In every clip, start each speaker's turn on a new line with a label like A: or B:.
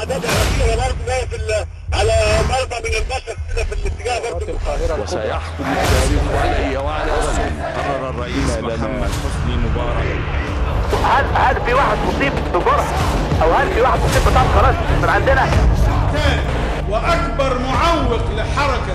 A: اعداد كبيره برضه جايه في ال- على مرضى من البشر كده في الاتجاه برضه
B: وسيحكم التاريخ علي وعلى اسمي قرر الرئيس محمد حسني مبارك
C: هل هل في واحد مصيب بجرح او هل في واحد مصيب بطلقه خلاص من عندنا
D: ثاني واكبر معوق لحركه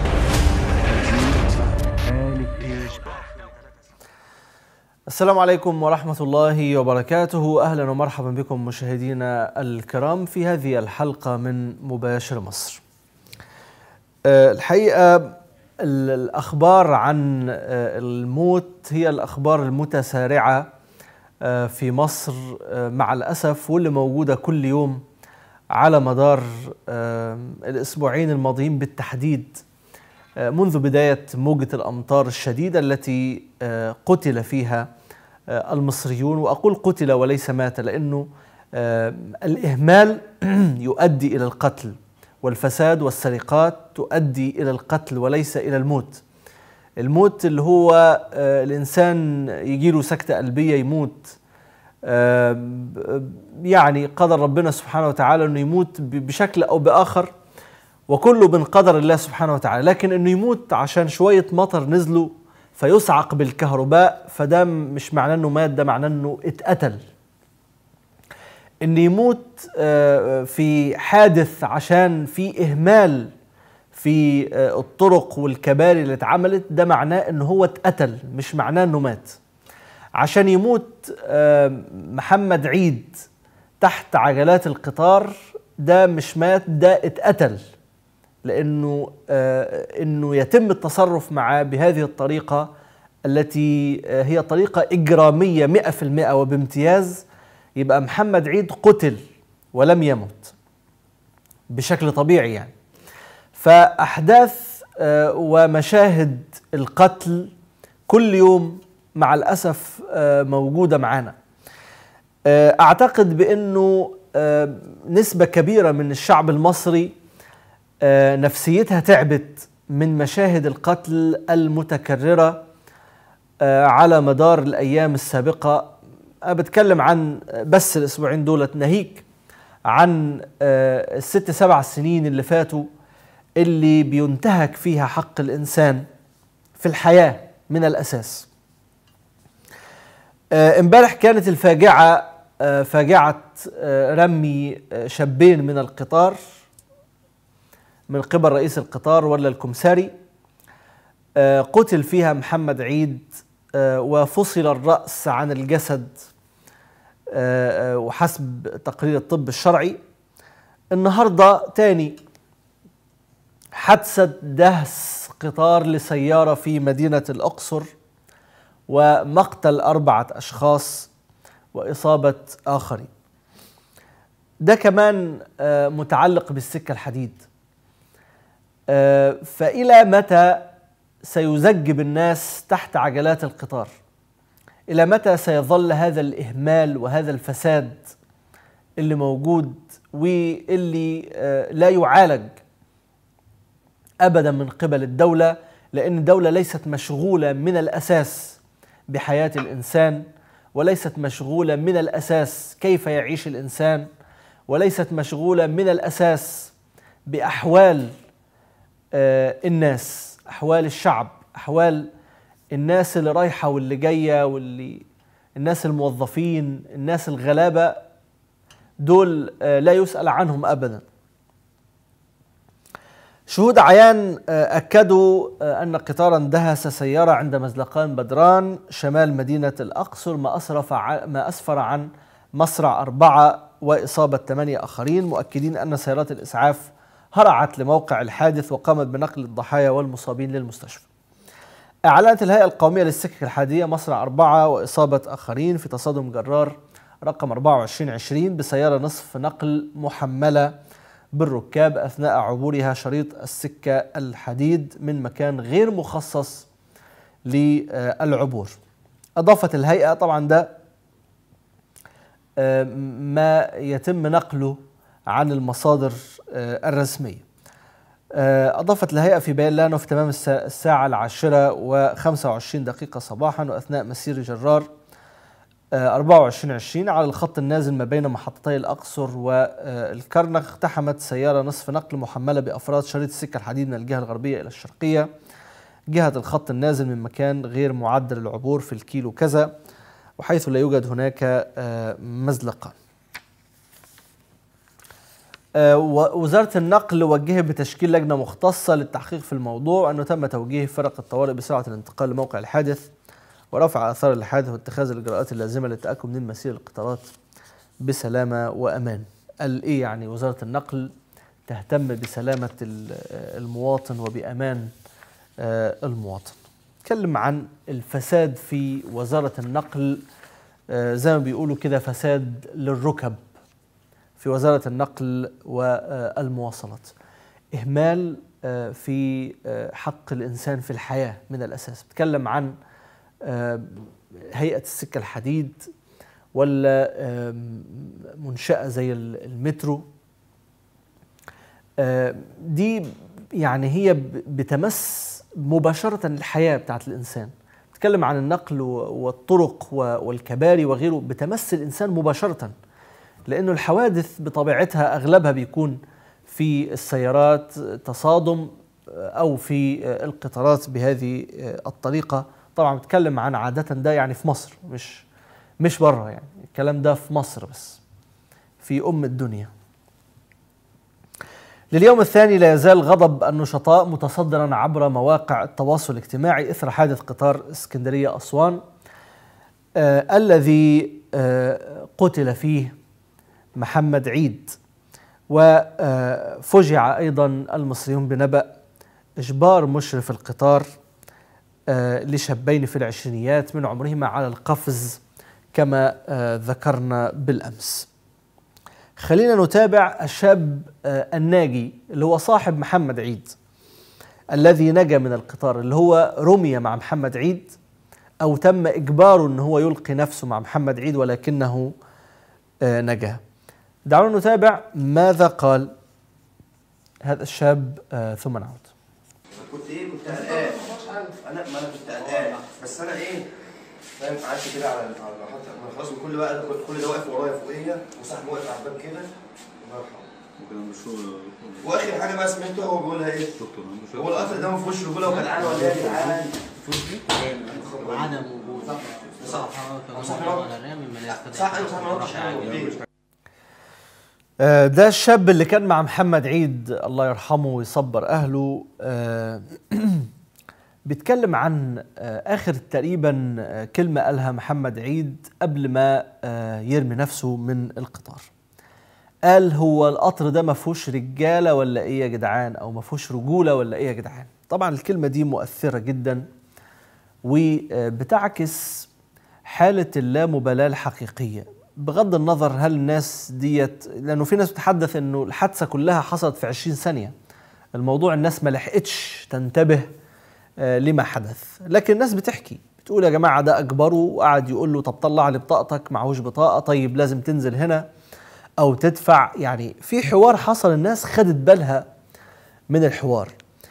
E: السلام عليكم ورحمة الله وبركاته أهلا ومرحبا بكم مشاهدينا الكرام في هذه الحلقة من مباشر مصر آه، الحقيقة ال- الأخبار عن آه، الموت هي الأخبار المتسارعة آه، في مصر آه، مع الأسف واللي موجودة كل يوم على مدار آه، الأسبوعين الماضيين بالتحديد آه، منذ بداية موجة الأمطار الشديدة التي آه، قتل فيها آه، المصريون وأقول قتل وليس مات لأنه آه، الإهمال يؤدي إلى القتل والفساد والسرقات تؤدي إلى القتل وليس إلى الموت الموت اللي هو آه، الإنسان يجيله سكتة قلبية يموت آه، ب- يعني قدر ربنا سبحانه وتعالى أنه يموت ب- بشكل أو بآخر وكله من قدر الله سبحانه وتعالى لكن انه يموت عشان شويه مطر نزلوا فيصعق بالكهرباء فده مش معناه انه مات ده معناه انه اتقتل ان يموت آه، في حادث عشان في اهمال في آه، الطرق والكباري اللي اتعملت ده معناه انه هو اتقتل مش معناه انه مات عشان يموت آه، محمد عيد تحت عجلات القطار ده مش مات ده اتقتل لانه آه انه يتم التصرف معاه بهذه الطريقه التي آه هي طريقه اجراميه 100% وبامتياز يبقى محمد عيد قتل ولم يمت بشكل طبيعي يعني فاحداث آه ومشاهد القتل كل يوم مع الاسف آه موجوده معانا آه اعتقد بانه آه نسبه كبيره من الشعب المصري آه، نفسيتها تعبت من مشاهد القتل المتكررة آه، على مدار الأيام السابقة أنا بتكلم عن بس الأسبوعين دولت ناهيك عن آه، الست سبع سنين اللي فاتوا اللي بينتهك فيها حق الإنسان في الحياة من الأساس آه، امبارح كانت الفاجعة آه، فاجعة آه، رمي آه، شابين من القطار من قبل رئيس القطار ولا الكمساري آه، قتل فيها محمد عيد آه، وفصل الرأس عن الجسد آه، آه، وحسب تقرير الطب الشرعي النهاردة تاني حادثة دهس قطار لسيارة في مدينة الأقصر ومقتل أربعة أشخاص وإصابة آخرين ده كمان آه، متعلق بالسكة الحديد آه، فإلى متى سيزجب الناس تحت عجلات القطار إلى متى سيظل هذا الإهمال وهذا الفساد اللي موجود واللي آه، لا يعالج أبدا من قبل الدولة لأن الدولة ليست مشغولة من الأساس بحياة الإنسان وليست مشغولة من الأساس كيف يعيش الإنسان وليست مشغولة من الأساس بأحوال آه، الناس احوال الشعب احوال الناس اللي رايحه واللي جايه واللي الناس الموظفين الناس الغلابه دول آه، لا يسال عنهم ابدا شهود عيان آه، اكدوا آه، ان قطارا دهس سياره عند مزلقان بدران شمال مدينه الاقصر ما اسرف ع- ما اسفر عن مصرع اربعه واصابه ثمانيه اخرين مؤكدين ان سيارات الاسعاف هرعت لموقع الحادث وقامت بنقل الضحايا والمصابين للمستشفى. أعلنت الهيئة القومية للسكك الحادية مصرع أربعة وإصابة آخرين في تصادم جرار رقم 2420 بسيارة نصف نقل محملة بالركاب أثناء عبورها شريط السكة الحديد من مكان غير مخصص للعبور. أضافت الهيئة طبعا ده آه، ما يتم نقله عن المصادر آه، الرسمية آه، أضافت الهيئة في بيان لها أنه في تمام السا- الساعة العاشرة و25 دقيقة صباحا وأثناء مسير جرار 24 20 على الخط النازل ما بين محطتي الأقصر والكرنك اقتحمت سيارة نصف نقل محملة بأفراد شريط السكة الحديد من الجهة الغربية إلى الشرقية جهة الخط النازل من مكان غير معدل العبور في الكيلو كذا وحيث لا يوجد هناك آه، مزلقة آه، و- وزارة النقل وجهت بتشكيل لجنة مختصة للتحقيق في الموضوع أنه تم توجيه فرق الطوارئ بسرعة الانتقال لموقع الحادث ورفع آثار الحادث واتخاذ الإجراءات اللازمة للتأكد من مسير القطارات بسلامة وأمان قال إيه يعني وزارة النقل تهتم بسلامة ال- المواطن وبأمان آه، المواطن تكلم عن الفساد في وزارة النقل آه، زي ما بيقولوا كده فساد للركب في وزارة النقل والمواصلات إهمال آه، في آه، حق الإنسان في الحياة من الأساس بتكلم عن آه، هيئة السكة الحديد ولا آم، منشأة زي ال- المترو آه، دي يعني هي ب- بتمس مباشرة الحياة بتاعت الإنسان بتكلم عن النقل و- والطرق و- والكباري وغيره بتمس الإنسان مباشرة لأنه الحوادث بطبيعتها أغلبها بيكون في السيارات تصادم أو في القطارات بهذه الطريقة طبعا بتكلم عن عادة ده يعني في مصر مش مش بره يعني الكلام ده في مصر بس في أم الدنيا لليوم الثاني لا يزال غضب النشطاء متصدرا عبر مواقع التواصل الاجتماعي اثر حادث قطار اسكندريه اسوان آه الذي آه قتل فيه محمد عيد وفجع ايضا المصريون بنبأ اجبار مشرف القطار آه لشابين في العشرينيات من عمرهما على القفز كما آه ذكرنا بالامس. خلينا نتابع الشاب آه، الناجي اللي هو صاحب محمد عيد الذي نجا من القطار اللي هو رمي مع محمد عيد او تم اجباره ان هو يلقي نفسه مع محمد عيد ولكنه آه، نجا دعونا نتابع ماذا قال هذا الشاب آه، ثم نعود
F: كنت ايه كنت قلقان انا ما انا كنت قلقان بس انا ايه فاهم قعدت كده على على المحطه ما خلاص كل بقى كل ده واقف ورايا فوقيا وصاحبي واقف على الباب كده الله يرحمه واخر حاجه بقى سمعته هو بيقولها ايه؟ هو القطر ده ما فيهوش رجوله وجدعان ولا ايه يا جدعان؟
G: عدم وجود
F: صح
G: صح ولا غير مما لا يستطيع
F: صح ايوه صح ما رحتش حاجه ودي.
E: آه، ده الشاب اللي كان مع محمد عيد الله يرحمه ويصبر اهله آه، بيتكلم عن آه، اخر تقريبا آه، كلمه قالها محمد عيد قبل ما آه، يرمي نفسه من القطار قال هو القطر ده ما فيهوش رجاله ولا ايه يا جدعان او ما فيهوش رجوله ولا ايه يا جدعان طبعا الكلمه دي مؤثره جدا وبتعكس حالة اللامبالاة الحقيقية بغض النظر هل الناس ديت لأنه في ناس بتتحدث أنه الحادثة كلها حصلت في 20 ثانية الموضوع الناس ما لحقتش تنتبه آه، لما حدث لكن الناس بتحكي بتقول يا جماعة ده أجبره وقعد يقول له طب طلع لي بطاقتك معهوش بطاقة طيب لازم تنزل هنا أو تدفع يعني في حوار حصل الناس خدت بالها من الحوار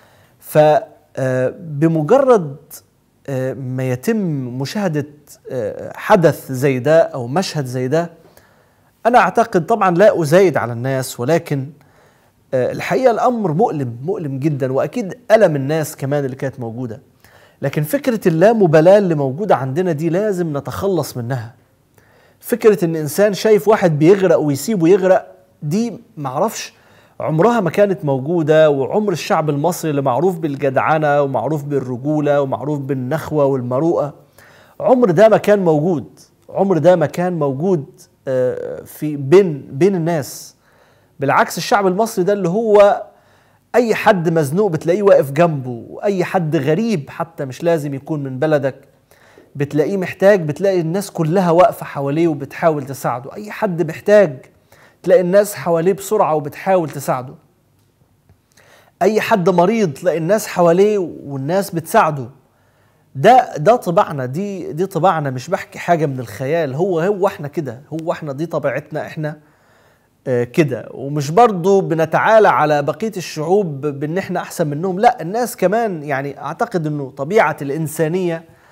E: فبمجرد ما يتم مشاهدة آه، حدث زي ده أو مشهد زي ده أنا أعتقد طبعا لا أزايد على الناس ولكن آه، الحقيقة الأمر مؤلم مؤلم جدا وأكيد ألم الناس كمان اللي كانت موجودة لكن فكرة اللامبالاة اللي موجودة عندنا دي لازم نتخلص منها فكرة ان انسان شايف واحد بيغرق ويسيبه يغرق دي معرفش عمرها ما كانت موجودة وعمر الشعب المصري اللي معروف بالجدعنة ومعروف بالرجولة ومعروف بالنخوة والمروءة عمر ده ما كان موجود عمر ده ما كان موجود آه، في بين بين الناس بالعكس الشعب المصري ده اللي هو اي حد مزنوق بتلاقيه واقف جنبه واي حد غريب حتى مش لازم يكون من بلدك بتلاقيه محتاج بتلاقي الناس كلها واقفة حواليه وبتحاول تساعده أي حد محتاج تلاقي الناس حواليه بسرعة وبتحاول تساعده أي حد مريض تلاقي الناس حواليه والناس بتساعده ده ده طباعنا دي دي طباعنا مش بحكي حاجة من الخيال هو هو احنا كده هو احنا دي طبيعتنا احنا آه، كده ومش برضو بنتعالى على بقية الشعوب بان احنا احسن منهم لا الناس كمان يعني اعتقد انه طبيعة الانسانية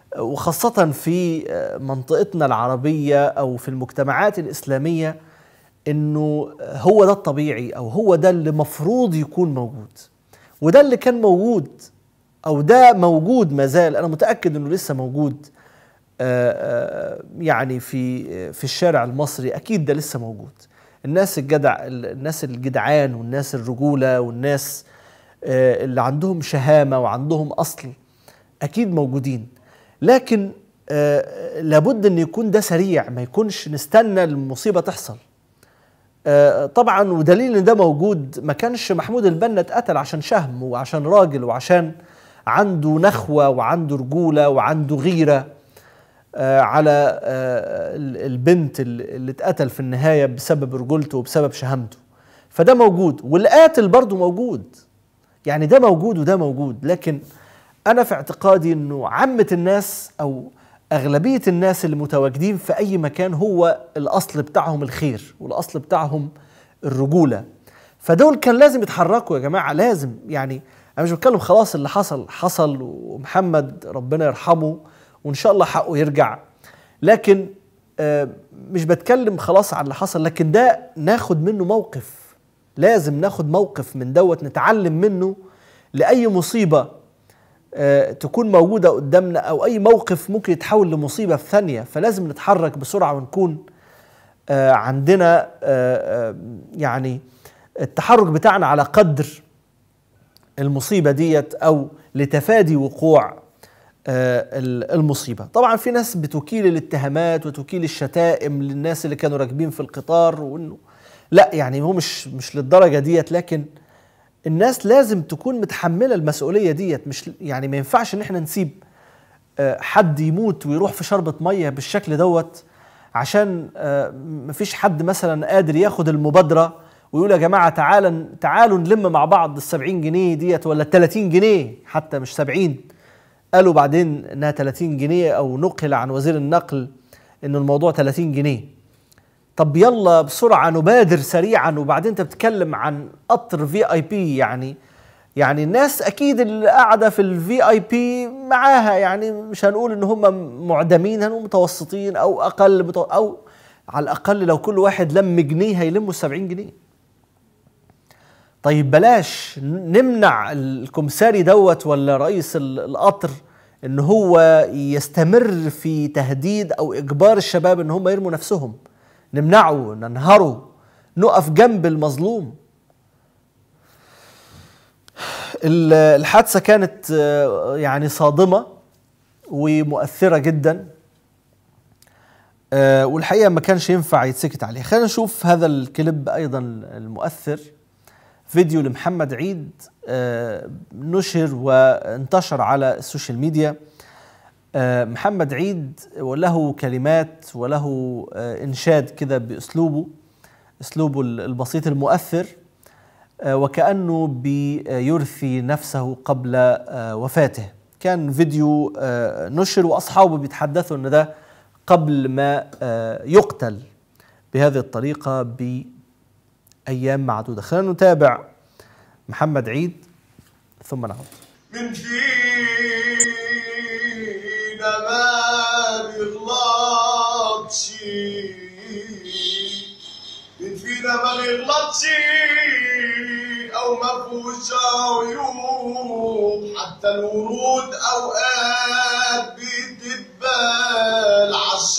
E: وخاصة في منطقتنا العربية أو في المجتمعات الإسلامية إنه هو ده الطبيعي أو هو ده اللي مفروض يكون موجود وده اللي كان موجود أو ده موجود ما زال أنا متأكد إنه لسه موجود آه، آه، يعني في في الشارع المصري أكيد ده لسه موجود الناس الجدع الناس الجدعان والناس الرجولة والناس آه، اللي عندهم شهامة وعندهم أصل أكيد موجودين لكن آه، لابد أن يكون ده سريع ما يكونش نستنى المصيبة تحصل آه، طبعا ودليل ان ده موجود ما كانش محمود البنا اتقتل عشان شهم وعشان راجل وعشان عنده نخوة وعنده رجولة وعنده غيرة آه، على آه، ال- البنت ال- اللي اتقتل في النهاية بسبب رجولته وبسبب شهامته فده موجود والقاتل برضه موجود يعني ده موجود وده موجود لكن انا في اعتقادي انه عامه الناس او اغلبيه الناس اللي متواجدين في اي مكان هو الاصل بتاعهم الخير والاصل بتاعهم الرجوله فدول كان لازم يتحركوا يا جماعه لازم يعني انا مش بتكلم خلاص اللي حصل حصل ومحمد ربنا يرحمه وان شاء الله حقه يرجع لكن آه، مش بتكلم خلاص على اللي حصل لكن ده ناخد منه موقف لازم ناخد موقف من دوت نتعلم منه لأي مصيبة آه، تكون موجودة قدامنا أو أي موقف ممكن يتحول لمصيبة في ثانية فلازم نتحرك بسرعة ونكون آه، عندنا آه، آه، يعني التحرك بتاعنا على قدر المصيبة ديت أو لتفادي وقوع آه، ال- المصيبة طبعا في ناس بتكيل الاتهامات وتكيل الشتائم للناس اللي كانوا راكبين في القطار وانه لا يعني هو مش مش للدرجة ديت لكن الناس لازم تكون متحملة المسؤولية ديت مش يعني ما ينفعش ان احنا نسيب آه، حد يموت ويروح في شربة مية بالشكل دوت عشان آه، مفيش حد مثلا قادر ياخد المبادرة ويقول يا جماعة تعالى تعالوا نلم مع بعض السبعين جنيه ديت ولا التلاتين جنيه حتى مش سبعين قالوا بعدين انها 30 جنيه او نقل عن وزير النقل ان الموضوع 30 جنيه طب يلا بسرعه نبادر سريعا وبعدين انت بتتكلم عن قطر في اي بي يعني يعني الناس اكيد اللي قاعده في الفي اي بي معاها يعني مش هنقول ان هم معدمين هنقول متوسطين او اقل متو او على الاقل لو كل واحد لم جنيه هيلموا 70 جنيه طيب بلاش نمنع الكمساري دوت ولا رئيس ال- القطر ان هو يستمر في تهديد او اجبار الشباب ان هم يرموا نفسهم نمنعه ننهره نقف جنب المظلوم ال- الحادثة كانت آه، يعني صادمة ومؤثرة جدا آه، والحقيقة ما كانش ينفع يتسكت عليه خلينا نشوف هذا الكليب أيضا المؤثر فيديو لمحمد عيد آه، نشر وانتشر على السوشيال ميديا آه، محمد عيد وله كلمات وله آه، إنشاد كده بأسلوبه أسلوبه البسيط المؤثر آه، وكأنه بيرثي نفسه قبل آه، وفاته كان فيديو آه، نشر وأصحابه بيتحدثوا أن ده قبل ما آه، يقتل بهذه الطريقة بأيام معدودة خلينا نتابع محمد عيد ثم نعود
A: من فينا ما بيغلطش من فينا ما بيغلطش او ما فيهوش عيوب حتى الورود اوقات بتتبال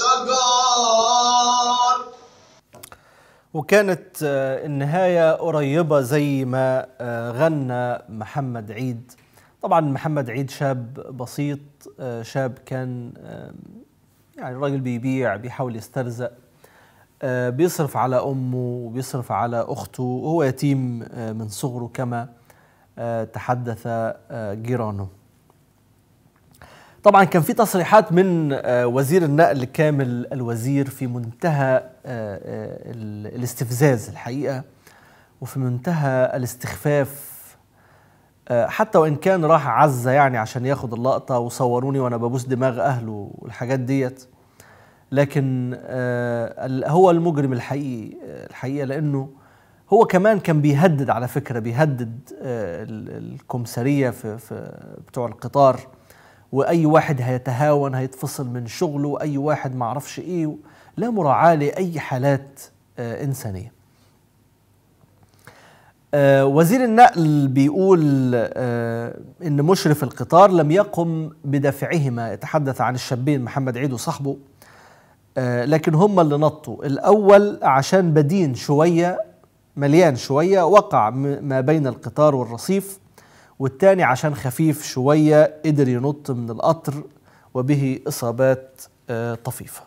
A: عالشجر
E: وكانت آه، النهاية قريبة زي ما آه، غنى محمد عيد طبعا محمد عيد شاب بسيط آه، شاب كان آه، يعني راجل بيبيع بيحاول يسترزق آه، بيصرف على أمه وبيصرف على أخته وهو يتيم آه، من صغره كما آه، تحدث آه، جيرانه طبعا كان في تصريحات من آه، وزير النقل كامل الوزير في منتهى آه، آه، ال- الاستفزاز الحقيقه وفي منتهى الاستخفاف آه، حتى وان كان راح عزه يعني عشان ياخد اللقطه وصوروني وانا ببوس دماغ اهله والحاجات ديت لكن آه، ال- هو المجرم الحقيقي آه، الحقيقه لانه هو كمان كان بيهدد على فكره بيهدد آه، ال- الكمساريه في في بتوع القطار واي واحد هيتهاون هيتفصل من شغله اي واحد ما اعرفش ايه لا مراعاه لاي حالات آه، انسانيه آه، وزير النقل بيقول آه، ان مشرف القطار لم يقم بدفعهما يتحدث عن الشابين محمد عيد وصاحبه آه، لكن هم اللي نطوا الاول عشان بدين شويه مليان شويه وقع م- ما بين القطار والرصيف والتاني عشان خفيف شويه قدر ينط من القطر وبه اصابات آه، طفيفه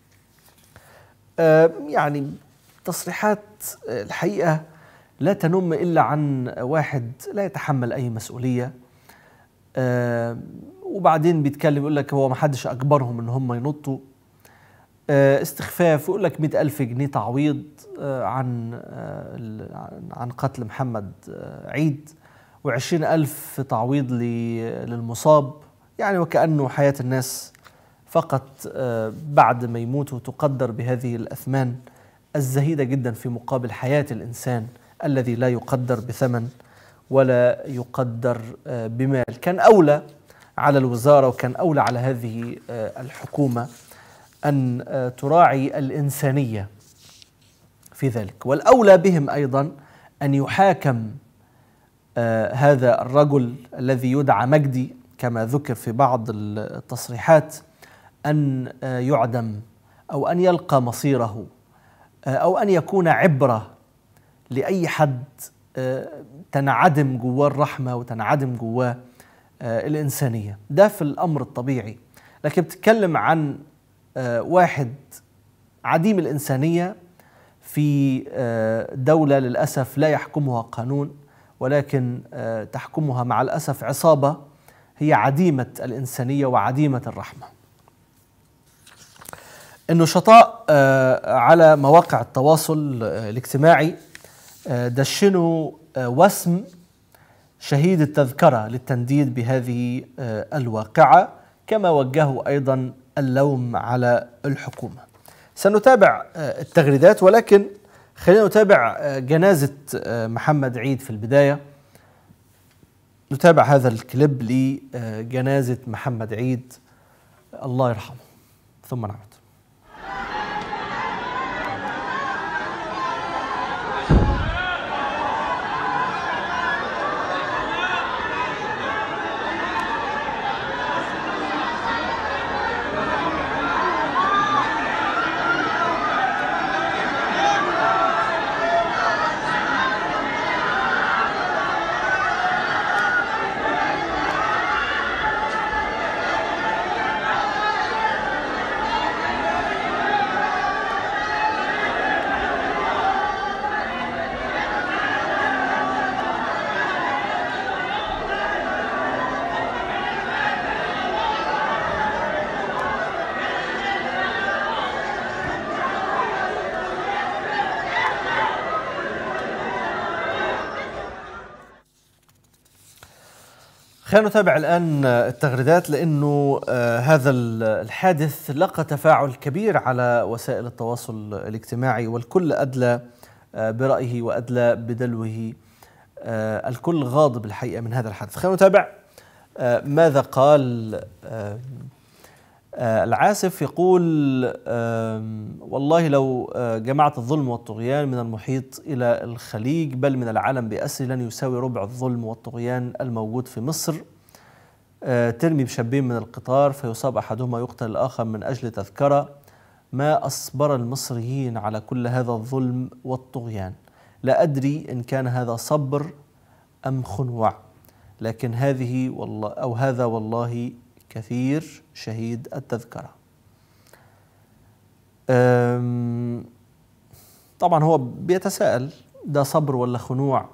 E: آه، يعني تصريحات آه، الحقيقه لا تنم الا عن واحد لا يتحمل اي مسؤوليه آه، وبعدين بيتكلم يقول لك هو ما حدش اجبرهم ان هم ينطوا آه، استخفاف يقول لك مئة ألف جنيه تعويض آه، عن آه، ال- عن- عن قتل محمد آه، عيد وعشرين ألف تعويض ل- للمصاب يعني وكأنه حياة الناس فقط آه، بعد ما يموتوا تقدر بهذه الأثمان الزهيدة جدا في مقابل حياة الإنسان الذي لا يقدر بثمن ولا يقدر آه، بمال كان أولى على الوزارة وكان أولى على هذه آه، الحكومة أن آه، تراعي الإنسانية في ذلك والأولى بهم أيضا أن يحاكم آه، هذا الرجل الذي يدعى مجدي كما ذكر في بعض التصريحات أن آه، يعدم أو أن يلقى مصيره آه، أو أن يكون عبرة لأي حد آه، تنعدم جواه الرحمة وتنعدم جواه آه، الإنسانية ده في الأمر الطبيعي لكن بتتكلم عن آه، واحد عديم الإنسانية في آه، دولة للأسف لا يحكمها قانون ولكن آه، تحكمها مع الأسف عصابة هي عديمة الإنسانية وعديمة الرحمة النشطاء آه، على مواقع التواصل آه، الاجتماعي آه، دشنوا آه، وسم شهيد التذكرة للتنديد بهذه آه، الواقعة كما وجهوا أيضا اللوم على الحكومة سنتابع آه، التغريدات ولكن خلينا نتابع آه، جنازة آه، محمد عيد في البداية نتابع هذا الكليب لجنازة محمد عيد الله يرحمه ثم نعود خلينا نتابع الآن التغريدات لأنه آه، هذا ال- الحادث لقى تفاعل كبير على وسائل التواصل الاجتماعي والكل أدلى آه، برأيه وأدلى بدلوه آه، الكل غاضب الحقيقة من هذا الحادث خلينا نتابع آه، ماذا قال آه، آه، العاسف يقول آم، والله لو آه، جمعت الظلم والطغيان من المحيط إلى الخليج بل من العالم بأسره لن يساوي ربع الظلم والطغيان الموجود في مصر آه، ترمي بشابين من القطار فيصاب أحدهما يقتل الآخر من أجل تذكرة ما أصبر المصريين على كل هذا الظلم والطغيان لا أدري إن كان هذا صبر أم خنوع لكن هذه والله أو هذا والله كثير شهيد التذكرة أم، طبعا هو بيتساءل ده صبر ولا خنوع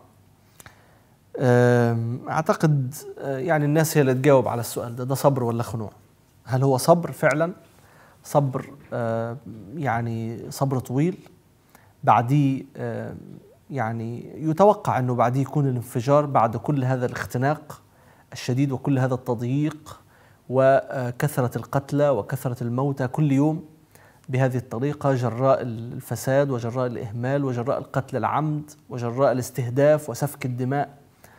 E: أم، أعتقد آه، يعني الناس هي اللي تجاوب على السؤال ده ده صبر ولا خنوع هل هو صبر فعلا صبر آه، يعني صبر طويل بعديه آه، يعني يتوقع انه بعديه يكون الانفجار بعد كل هذا الاختناق الشديد وكل هذا التضييق وكثرة القتلى وكثرة الموتى كل يوم بهذه الطريقة جراء الفساد وجراء الإهمال وجراء القتل العمد وجراء الاستهداف وسفك الدماء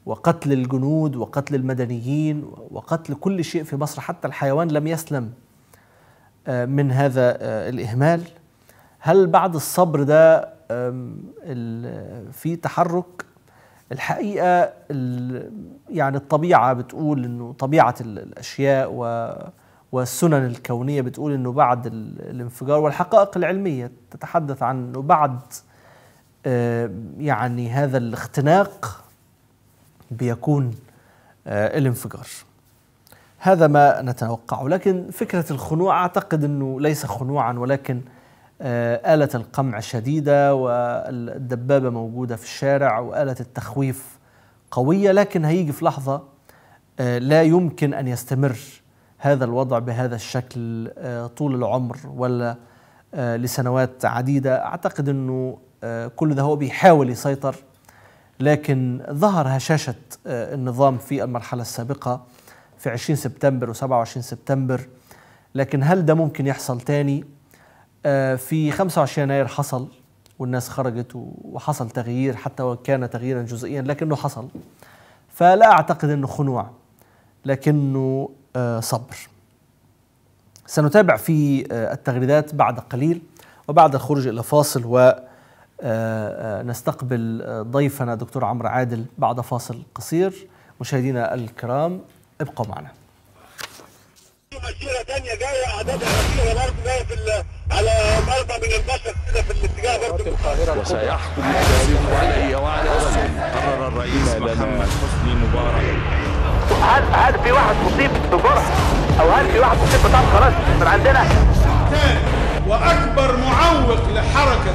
E: وقتل الجنود وقتل المدنيين وقتل كل شيء في مصر حتى الحيوان لم يسلم آه، من هذا آه، الإهمال هل بعد الصبر ده آم، ال- في تحرك الحقيقة ال- يعني الطبيعة بتقول انه طبيعة ال- الاشياء و والسنن الكونية بتقول انه بعد ال- الانفجار والحقائق العلمية تتحدث عن انه بعد آه، يعني هذا الاختناق بيكون آه، الانفجار هذا ما نتوقعه لكن فكرة الخنوع أعتقد أنه ليس خنوعا ولكن آه، آلة القمع شديدة والدبابة موجودة في الشارع وآلة التخويف قوية لكن هيجي في لحظة آه، لا يمكن أن يستمر هذا الوضع بهذا الشكل آه، طول العمر ولا آه، لسنوات عديدة أعتقد أنه آه، كل ده هو بيحاول يسيطر لكن ظهر هشاشة آه، النظام في المرحلة السابقة في 20 سبتمبر و27 سبتمبر لكن هل ده ممكن يحصل تاني آه، في 25 يناير حصل والناس خرجت و- وحصل تغيير حتى وان كان تغييرا جزئيا لكنه حصل فلا اعتقد انه خنوع لكنه آه، صبر سنتابع في آه، التغريدات بعد قليل وبعد الخروج الى فاصل و آه، آه، نستقبل آه، ضيفنا دكتور عمرو عادل بعد فاصل قصير مشاهدينا الكرام ابقوا معنا
A: في مسيرة تانية جاية أعدادها كبيرة برضه جاية في ال- على مرضى من البشر كده في الاتجاه برضه
B: وسيحكم التاريخ علي وعلى اسمي قرر الرئيس محمد حسني مبارك
C: هل هل في واحد مصيب بجرح او هل في واحد مصيب بطعم خلاص من عندنا
D: ثاني واكبر معوق لحركه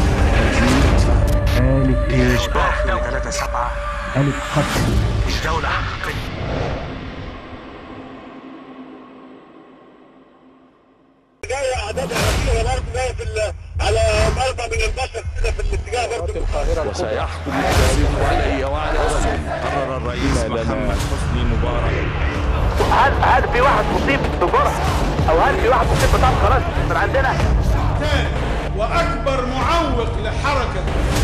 A: جاية أعدادها كبيرة برضه جاية في ال- على مرضى من البشر كده في الاتجاه برضه
B: وسيحكم التاريخ علي وعلى اسمي قرر الرئيس محمد حسني مبارك
C: هل هل في واحد مصيب بجرح او هل في واحد مصيب بطعم خلاص من عندنا
D: ثاني واكبر معوق لحركه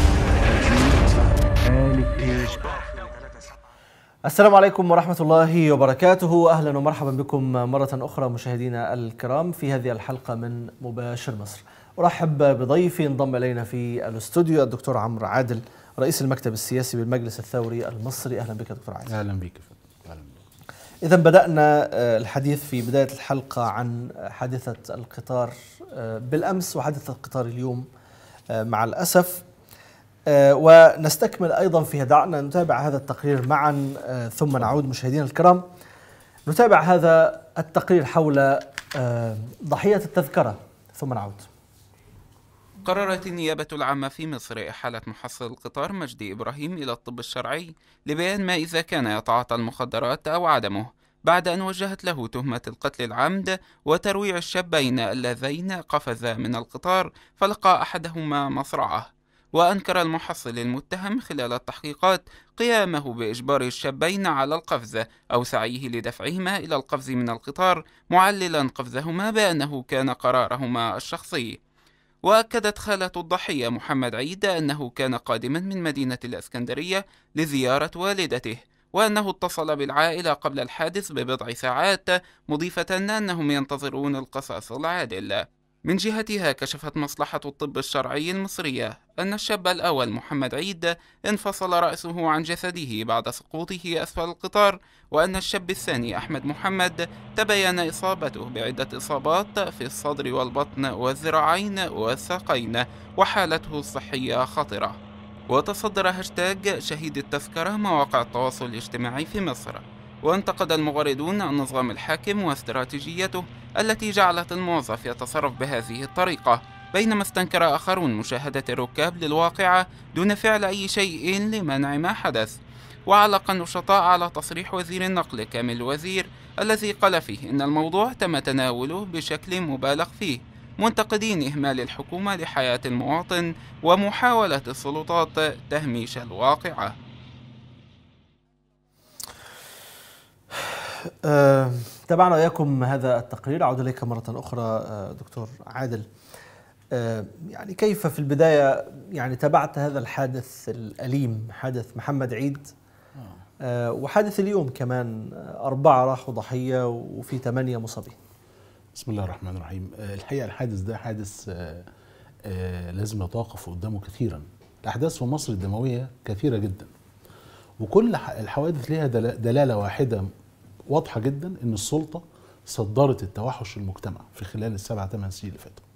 E: السلام عليكم ورحمة الله وبركاته أهلا ومرحبا بكم مرة أخرى مشاهدينا الكرام في هذه الحلقة من مباشر مصر أرحب بضيفي انضم إلينا في الاستوديو الدكتور عمرو عادل رئيس المكتب السياسي بالمجلس الثوري المصري أهلا بك دكتور عادل
H: اهلا بيك يا فندم اهلا بيك
E: إذا بدأنا آه، الحديث في بداية الحلقة عن حادثة القطار آه، بالأمس وحادثة القطار اليوم آه، مع الأسف آه، ونستكمل أيضا في دعنا نتابع هذا التقرير معا آه، ثم نعود مشاهدينا الكرام نتابع هذا التقرير حول آه، ضحية التذكرة ثم نعود
I: قررت النيابة العامة في مصر إحالة محصل القطار مجدي إبراهيم إلى الطب الشرعي لبيان ما إذا كان يتعاطى المخدرات أو عدمه بعد أن وجهت له تهمة القتل العمد وترويع الشابين اللذين قفزا من القطار فلقى أحدهما مصرعه وأنكر المحصل المتهم خلال التحقيقات قيامه بإجبار الشابين على القفز أو سعيه لدفعهما إلى القفز من القطار معللا قفزهما بأنه كان قرارهما الشخصي وأكدت خالة الضحية محمد عيد أنه كان قادما من مدينة الإسكندرية لزيارة والدته وأنه اتصل بالعائلة قبل الحادث ببضع ساعات مضيفة أنهم ينتظرون القصاص العادل من جهتها كشفت مصلحة الطب الشرعي المصرية أن الشاب الأول محمد عيد انفصل رأسه عن جسده بعد سقوطه أسفل القطار وأن الشاب الثاني أحمد محمد تبين إصابته بعدة إصابات في الصدر والبطن والذراعين والساقين وحالته الصحية خطرة وتصدر هاشتاج شهيد التذكرة مواقع التواصل الاجتماعي في مصر وانتقد المغردون النظام الحاكم واستراتيجيته التي جعلت الموظف يتصرف بهذه الطريقة بينما استنكر آخرون مشاهدة الركاب للواقعة دون فعل أي شيء لمنع ما حدث وعلق النشطاء على تصريح وزير النقل كامل الوزير الذي قال فيه إن الموضوع تم تناوله بشكل مبالغ فيه منتقدين إهمال الحكومة لحياة المواطن ومحاولة السلطات تهميش الواقعة
E: آه، تابعنا وإياكم هذا التقرير أعود إليك مرة أخرى آه، دكتور عادل آه، يعني كيف في البداية يعني تابعت هذا الحادث الأليم حادث محمد عيد آه، وحادث اليوم كمان آه، أربعة راحوا ضحية وفي ثمانية مصابين
H: بسم الله الرحمن الرحيم آه، الحقيقه الحادث ده حادث آه، آه، لازم نتوقف قدامه كثيرا الاحداث في مصر الدمويه كثيره جدا وكل ح- الحوادث ليها دلا- دلاله واحده واضحه جدا ان السلطه صدرت التوحش المجتمع في خلال السبع ثمان سنين اللي فاتوا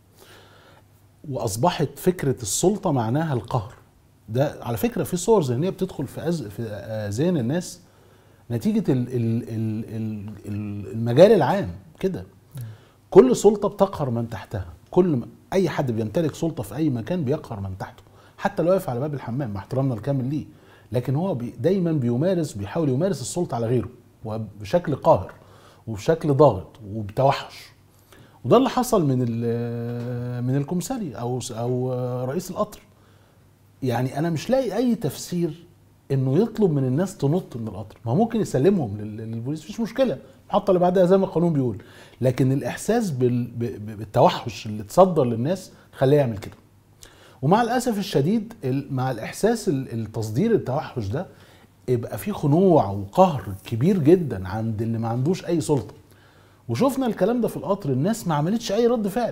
H: واصبحت فكره السلطه معناها القهر ده على فكره في صور ذهنيه بتدخل في أز... في آه، ذهن الناس نتيجه ال... ال... ال... ال... ال- المجال العام كده كل سلطه بتقهر من تحتها كل ما اي حد بيمتلك سلطه في اي مكان بيقهر من تحته حتى لو واقف على باب الحمام مع احترامنا الكامل ليه لكن هو بي دايما بيمارس بيحاول يمارس السلطه على غيره وبشكل قاهر وبشكل ضاغط وبتوحش وده اللي حصل من ال- من الكمثري او او رئيس القطر يعني انا مش لاقي اي تفسير انه يطلب من الناس تنط من القطر ما هو ممكن يسلمهم لل- للبوليس مفيش مشكله الحطه اللي بعدها زي ما القانون بيقول لكن الاحساس بال- ب- ب- بالتوحش اللي اتصدر للناس خليه يعمل كده ومع الاسف الشديد ال- مع الاحساس ال- التصدير التوحش ده يبقى في خنوع وقهر كبير جدا عند اللي ما عندوش اي سلطه وشفنا الكلام ده في القطر الناس ما عملتش اي رد فعل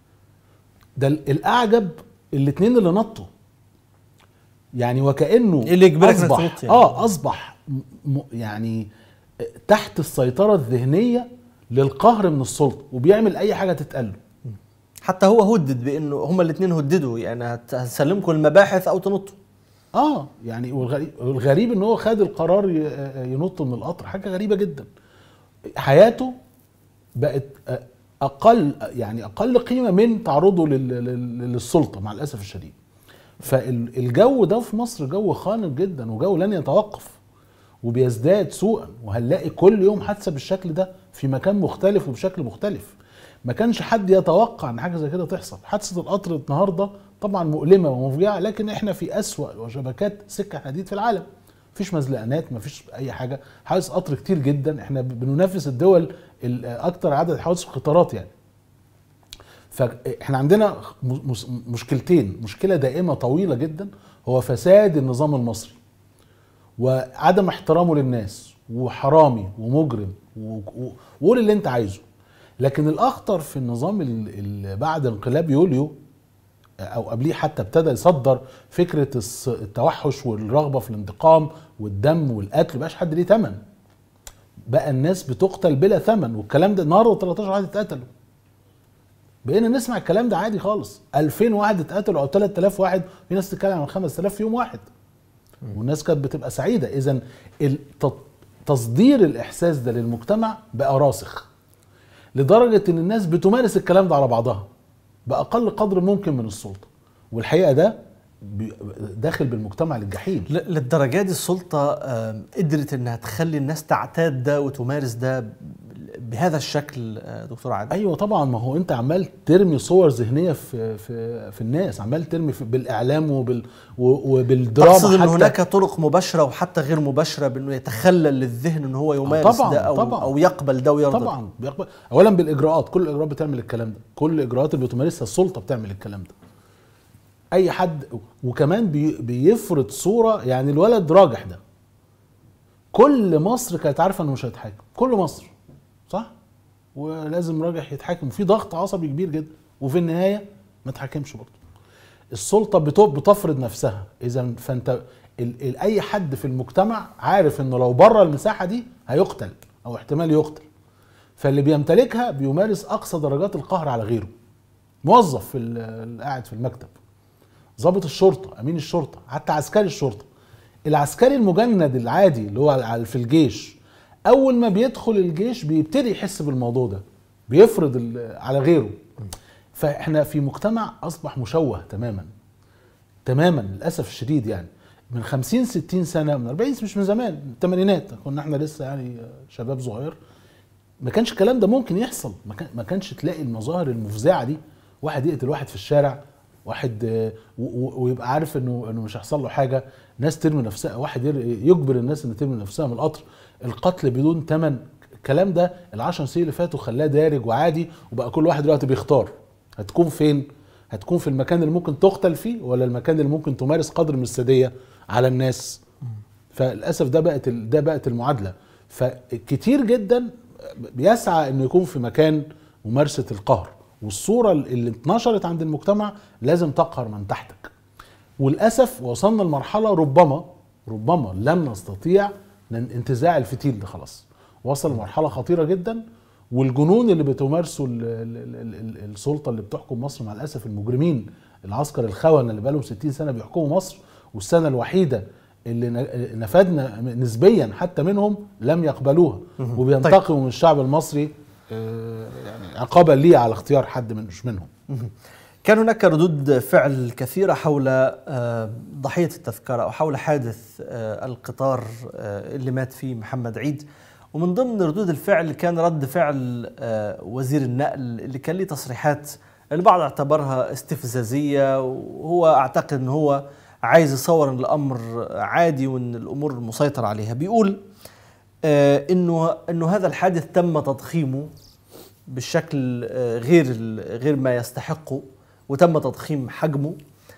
H: ده ال- الاعجب الاتنين اللي نطوا يعني وكانه
E: إيه اللي يجبرك إنك
H: اصبح
E: تنط يعني؟
H: اه اصبح م- م- يعني تحت السيطره الذهنيه للقهر من السلطه وبيعمل اي حاجه تتقال له
E: حتى هو هدد بأنه هما الاثنين هددوا يعني هت- هسلمكم المباحث أو تنطوا
H: اه يعني والغريب, والغريب ان هو خد القرار ي- ينط من القطر حاجه غريبه جدا حياته بقت اقل يعني اقل قيمه من تعرضه لل- لل- للسلطه مع الاسف الشديد فالجو ده في مصر جو خانق جدا وجو لن يتوقف وبيزداد سوءا وهنلاقي كل يوم حادثه بالشكل ده في مكان مختلف وبشكل مختلف ما كانش حد يتوقع ان حاجه زي كده تحصل حادثه القطر النهارده طبعا مؤلمه ومفجعه لكن احنا في اسوا شبكات سكه حديد في العالم مفيش مزلقانات مفيش اي حاجه حوادث قطر كتير جدا احنا بننافس الدول ال- اكتر عدد حوادث القطارات يعني فاحنا عندنا مس- مشكلتين مشكله دائمه طويله جدا هو فساد النظام المصري وعدم احترامه للناس وحرامي ومجرم و- و- وقول اللي انت عايزه لكن الاخطر في النظام اللي بعد انقلاب يوليو او قبليه حتى ابتدى يصدر فكره الس- التوحش والرغبه في الانتقام والدم والقتل مبقاش حد ليه ثمن بقى الناس بتقتل بلا ثمن والكلام ده النهارده 13 واحد اتقتلوا بقينا نسمع الكلام ده عادي خالص 2000 واحد اتقتلوا او 3000 واحد في ناس تتكلم عن 5000 في يوم واحد والناس كانت بتبقى سعيده اذا الت- تصدير الاحساس ده للمجتمع بقى راسخ لدرجه ان الناس بتمارس الكلام ده على بعضها باقل قدر ممكن من السلطه والحقيقه ده بي- داخل بالمجتمع للجحيم
E: ل- للدرجة دي السلطة آم، قدرت انها تخلي الناس تعتاد ده وتمارس ده ب- بهذا الشكل آه، دكتور عادل
H: ايوه طبعا ما هو انت عمال ترمي صور ذهنيه في في في الناس عمال ترمي في بالاعلام وبال و- وبالدراما
E: تقصد ان
H: حتى
E: هناك طرق مباشرة وحتى غير مباشرة بانه يتخلل للذهن ان هو يمارس
H: طبعاً،
E: ده او
H: طبعاً.
E: او يقبل ده ويرضى ده.
H: طبعا بيقبل اولا بالاجراءات كل الاجراءات بتعمل الكلام ده كل الاجراءات اللي بتمارسها السلطه بتعمل الكلام ده اي حد وكمان بي بيفرض صوره يعني الولد راجح ده كل مصر كانت عارفه انه مش هيتحاكم كل مصر صح ولازم راجح يتحاكم في ضغط عصبي كبير جدا وفي النهايه ما تحاكمش برضه السلطه بت- بتفرض نفسها اذا فانت ال ال اي حد في المجتمع عارف انه لو بره المساحه دي هيقتل او احتمال يقتل فاللي بيمتلكها بيمارس اقصى درجات القهر على غيره موظف في ال- اللي قاعد في المكتب ضابط الشرطه امين الشرطه حتى عسكري الشرطه العسكري المجند العادي اللي هو على- في الجيش اول ما بيدخل الجيش بيبتدي يحس بالموضوع ده بيفرض ال- على غيره فاحنا في مجتمع اصبح مشوه تماما تماما للاسف الشديد يعني من 50 60 سنه من 40 مش من زمان من الثمانينات كنا احنا لسه يعني شباب صغير ما كانش الكلام ده ممكن يحصل ما, كان ما كانش تلاقي المظاهر المفزعه دي واحد يقتل واحد في الشارع واحد آه، و- و- ويبقى عارف انه انه مش هيحصل له حاجه ناس ترمي نفسها واحد ير- يجبر الناس ان ترمي نفسها من القطر القتل بدون ثمن الكلام ده العشر سنين اللي فاتوا خلاه دارج وعادي وبقى كل واحد دلوقتي بيختار هتكون فين هتكون في المكان اللي ممكن تقتل فيه ولا المكان اللي ممكن تمارس قدر من الساديه على الناس فللاسف ده بقت ال- ده بقت المعادله فكتير جدا بيسعى انه يكون في مكان ممارسه القهر والصوره اللي اتنشرت عند المجتمع لازم تقهر من تحتك وللاسف وصلنا لمرحله ربما ربما لم نستطيع نن- انتزاع الفتيل ده خلاص وصل لمرحله خطيره جدا والجنون اللي بتمارسه ال- ال- ال- ال- السلطه اللي بتحكم مصر مع الاسف المجرمين العسكر الخونه اللي بقالهم 60 سنه بيحكموا مصر والسنه الوحيده اللي ن- نفدنا نسبيا حتى منهم لم يقبلوها وبينتقموا من الشعب المصري آه، يعني عقابا ليه على اختيار حد من مش منهم
E: كان هناك ردود فعل كثيرة حول آه، ضحية التذكرة أو حول حادث آه، القطار آه، اللي مات فيه محمد عيد ومن ضمن ردود الفعل كان رد فعل آه، وزير النقل اللي كان ليه تصريحات البعض اعتبرها استفزازية وهو أعتقد أنه هو عايز يصور أن الأمر عادي وأن الأمور مسيطر عليها بيقول آه، انه انه هذا الحادث تم تضخيمه بالشكل آه، غير ال- غير ما يستحقه وتم تضخيم حجمه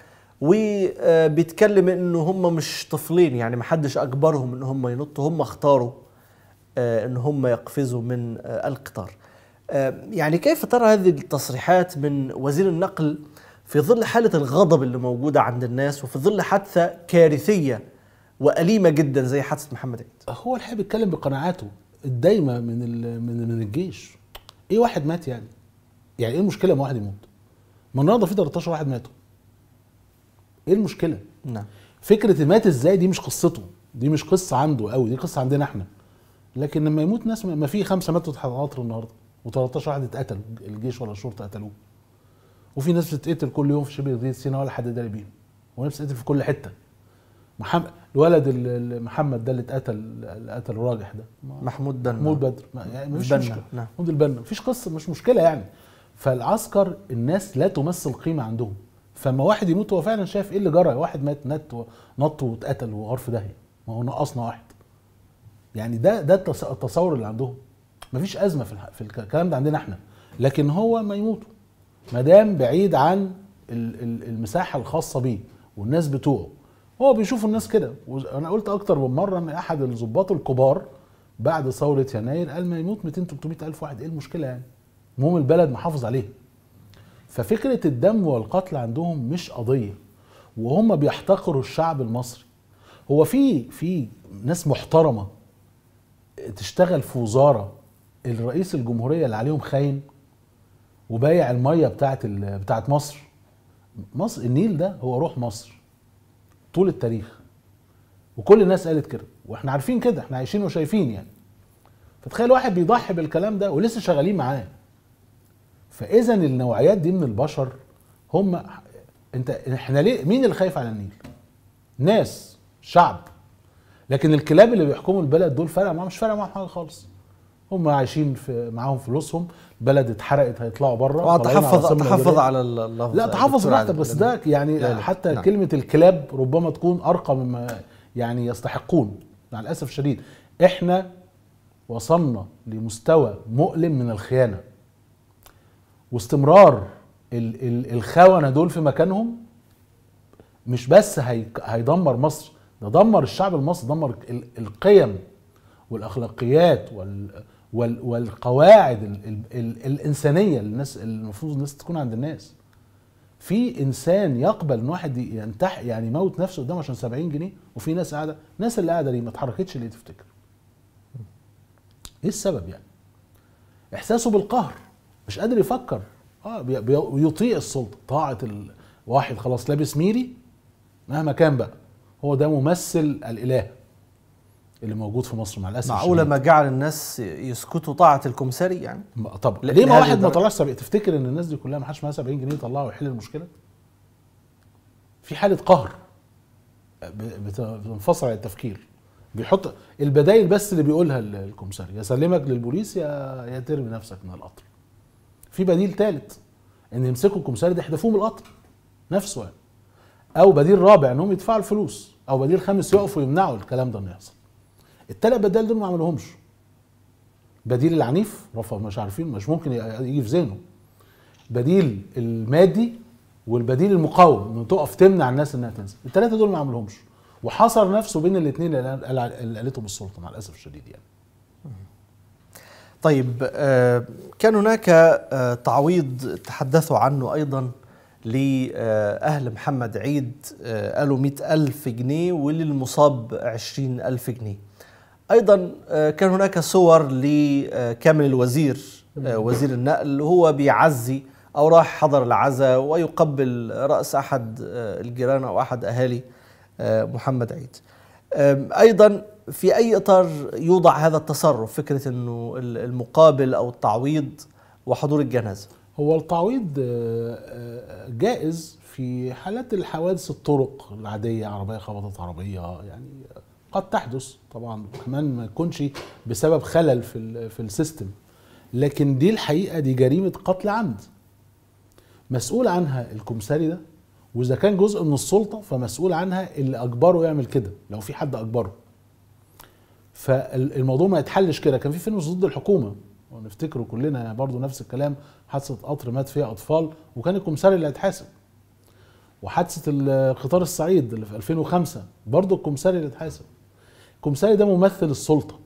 E: وبيتكلم انه هم مش طفلين يعني ما حدش اجبرهم ان هم ينطوا هم اختاروا آه، ان هم يقفزوا من آه، القطار آه، يعني كيف ترى هذه التصريحات من وزير النقل في ظل حالة الغضب اللي موجودة عند الناس وفي ظل حادثة كارثية وأليمة جدا زي حادثة محمد عيد
H: هو الحقيقه بيتكلم بقناعاته الدايمه من ال- من من الجيش ايه واحد مات يعني يعني ايه المشكله ما واحد يموت ما النهارده في 13 واحد ماتوا ايه المشكله
E: نعم
H: فكره مات ازاي دي مش قصته دي مش قصه عنده قوي دي قصه عندنا احنا لكن لما يموت ناس ما في خمسه ماتوا تحت القطر النهارده و13 واحد اتقتلوا الجيش ولا الشرطه قتلوه وفي ناس بتتقتل كل يوم في شبه جزيره سيناء ولا حد داري بيهم وناس بتتقتل في كل حته محمد الولد ال- ال- محمد ده اللي اتقتل اللي قتل راجح ده
E: محمود بن
H: محمود بدر ما- يعني مفيش
E: البنا،
H: مشكله
E: نعم.
H: محمود البنا مفيش قصه مش مشكله يعني فالعسكر الناس لا تمثل قيمه عندهم فما واحد يموت هو فعلا شايف ايه اللي جرى واحد مات نت و- نط واتقتل وغار في داهيه ما هو نقصنا واحد يعني ده ده التص- التصور اللي عندهم مفيش ازمه في الح- في الك- الكلام ده عندنا احنا لكن هو ما يموتوا ما دام بعيد عن ال- ال- المساحه الخاصه بيه والناس بتوعه هو بيشوف الناس كده وانا قلت اكتر من مره ان احد الضباط الكبار بعد ثوره يناير قال ما يموت 200 300 الف واحد ايه المشكله يعني المهم البلد محافظ عليها ففكره الدم والقتل عندهم مش قضيه وهم بيحتقروا الشعب المصري هو في في ناس محترمه تشتغل في وزاره الرئيس الجمهوريه اللي عليهم خاين وبايع الميه بتاعت ال- بتاعت مصر مصر النيل ده هو روح مصر طول التاريخ وكل الناس قالت كده واحنا عارفين كده احنا عايشين وشايفين يعني فتخيل واحد بيضحي بالكلام ده ولسه شغالين معاه فاذا النوعيات دي من البشر هم انت احنا ليه مين اللي خايف على النيل ناس شعب لكن الكلاب اللي بيحكموا البلد دول فرق معاهم مش فارق معاهم حاجه خالص هم عايشين في معاهم فلوسهم بلد اتحرقت هيطلعوا بره
E: طبعا
H: طالعين على
E: تحفظ
H: عاصمة
E: تحفظ
H: البلد.
E: على اللفظ
H: لا تحفظ
E: دكتور
H: براحتك
E: عادل.
H: بس ده يعني
E: لا، لا.
H: حتى
E: نعم.
H: كلمه الكلاب ربما تكون ارقى مما يعني يستحقون مع الاسف الشديد احنا وصلنا لمستوى مؤلم من الخيانه واستمرار ال ال الخونه دول في مكانهم مش بس هي هيدمر مصر ده دمر الشعب المصري دمر ال القيم والاخلاقيات وال وال والقواعد ال ال ال الانسانيه اللي الناس المفروض الناس تكون عند الناس في انسان يقبل ان واحد ينتح يعني يموت نفسه قدامه عشان 70 جنيه وفي ناس قاعده الناس اللي قاعده دي ما اتحركتش ليه تفتكر ايه السبب يعني احساسه بالقهر مش قادر يفكر اه بي- بي- بيطيع السلطه طاعه ال... واحد خلاص لابس ميري مهما كان بقى هو ده ممثل الاله اللي موجود في مصر مع الاسف
E: معقولة
H: الشديد.
E: ما جعل الناس يسكتوا طاعة الكمساري يعني
H: ما- طب
E: ل-
H: ليه ما
E: لهذه
H: واحد ما
E: الدرجة؟
H: طلعش 70 تفتكر ان الناس دي كلها ما حدش معاها 70 جنيه يطلعوا ويحل المشكله في حاله قهر ب- بت- بتنفصل عن التفكير بيحط البدايل بس اللي بيقولها ال- الكمساري يسلمك للبوليس يا يا ترمي نفسك من القطر في بديل ثالث ان يمسكوا الكمساري ده يحدفوه من القطر نفسه يعني او بديل رابع انهم يدفعوا الفلوس او بديل خامس يقفوا يمنعوا الكلام ده انه يحصل الثلاث بدائل دول ما عملوهمش بديل العنيف رفض مش عارفين مش ممكن يجي في ذهنه بديل المادي والبديل المقاوم انه تقف تمنع الناس انها تنزل الثلاثه دول ما عملهمش وحصر نفسه بين الاثنين اللي قال- اللي قالته السلطه مع الاسف الشديد يعني
E: طيب آه، كان هناك آه، تعويض تحدثوا عنه أيضا لأهل محمد عيد آه، قالوا مئة ألف جنيه وللمصاب عشرين ألف جنيه أيضا آه، كان هناك صور لكامل الوزير آه، وزير النقل هو بيعزي أو راح حضر العزاء ويقبل رأس أحد آه، الجيران أو أحد أهالي آه، محمد عيد أم، ايضا في اي اطار يوضع هذا التصرف فكره انه ال- المقابل او التعويض وحضور الجنازه
H: هو التعويض آه، آه، جائز في حالات الحوادث الطرق العادية عربية خبطت عربية يعني قد تحدث طبعا كمان ما يكونش بسبب خلل في ال- في السيستم لكن دي الحقيقة دي جريمة قتل عمد مسؤول عنها الكمساري ده واذا كان جزء من السلطة فمسؤول عنها اللي اجبره يعمل كده لو في حد اجبره فالموضوع ما يتحلش كده كان في فيلم ضد الحكومه ونفتكره كلنا برضو نفس الكلام حادثه قطر مات فيها اطفال وكان الكمساري اللي هيتحاسب وحادثه القطار الصعيد اللي في 2005 برضو الكمساري اللي اتحاسب الكمساري ده ممثل السلطه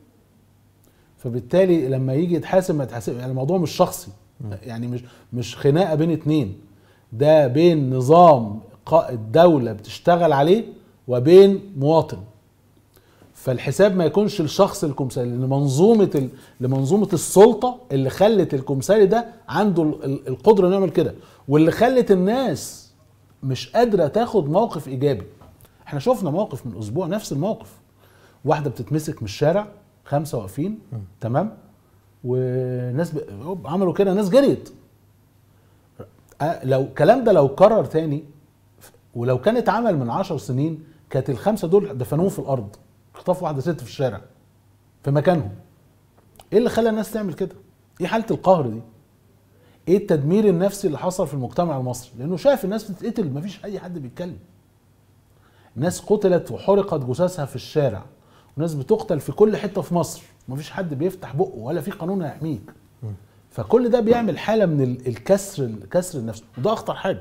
H: فبالتالي لما يجي يتحاسب ما يتحاسب يعني الموضوع مش شخصي يعني مش مش خناقه بين اتنين ده بين نظام قائد دوله بتشتغل عليه وبين مواطن فالحساب ما يكونش لشخص الكمساري لان منظومه ال... لمنظومه السلطه اللي خلت الكمساري ده عنده ال- ال- القدره انه يعمل كده واللي خلت الناس مش قادره تاخد موقف ايجابي احنا شفنا موقف من اسبوع نفس الموقف واحده بتتمسك من الشارع خمسه واقفين تمام وناس ب... هوب، عملوا كده ناس جريت أه، لو الكلام ده لو كرر تاني ولو كان اتعمل من عشر سنين كانت الخمسه دول دفنوهم في الارض خطفوا واحده ست في الشارع في مكانهم ايه اللي خلى الناس تعمل كده ايه حاله القهر دي ايه التدمير النفسي اللي حصل في المجتمع المصري لانه شايف الناس بتتقتل مفيش اي حد بيتكلم ناس قتلت وحرقت جثثها في الشارع وناس بتقتل في كل حته في مصر مفيش حد بيفتح بقه ولا في قانون هيحميك فكل ده بيعمل حاله من ال- الكسر الكسر النفسي وده اخطر حاجه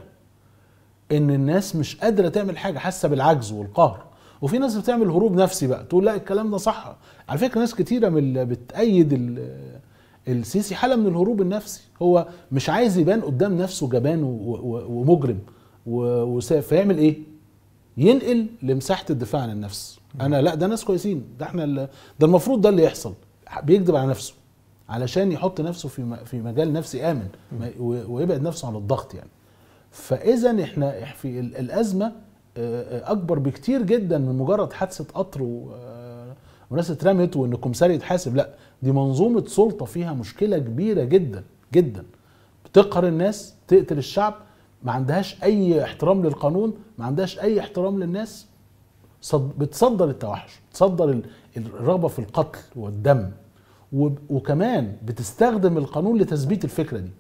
H: ان الناس مش قادره تعمل حاجه حاسه بالعجز والقهر وفي ناس بتعمل هروب نفسي بقى تقول لا الكلام ده صح على فكره ناس كتيره من اللي بتأيد ال- السيسي حاله من الهروب النفسي هو مش عايز يبان قدام نفسه جبان و- و- ومجرم و- وساف فيعمل ايه ينقل لمساحه الدفاع عن النفس انا لا ده ناس كويسين ده احنا ال- ده المفروض ده اللي يحصل بيكذب على نفسه علشان يحط نفسه في م- في مجال نفسي امن ما- و- ويبعد نفسه عن الضغط يعني فاذا احنا في ال- الازمه آه، آه، اكبر بكتير جدا من مجرد حادثه قطر و- آه، وناس اترمت وان الكمساري يتحاسب لا دي منظومه سلطه فيها مشكله كبيره جدا جدا بتقهر الناس تقتل الشعب ما عندهاش اي احترام للقانون ما عندهاش اي احترام للناس صد- بتصدر التوحش بتصدر ال- الرغبه في القتل والدم وب- وكمان بتستخدم القانون لتثبيت الفكره دي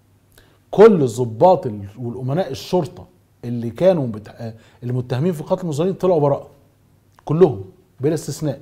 H: كل الضباط ال- والامناء الشرطه اللي كانوا بت... آه، اللي متهمين في قتل المظاهرين طلعوا براءه كلهم بلا استثناء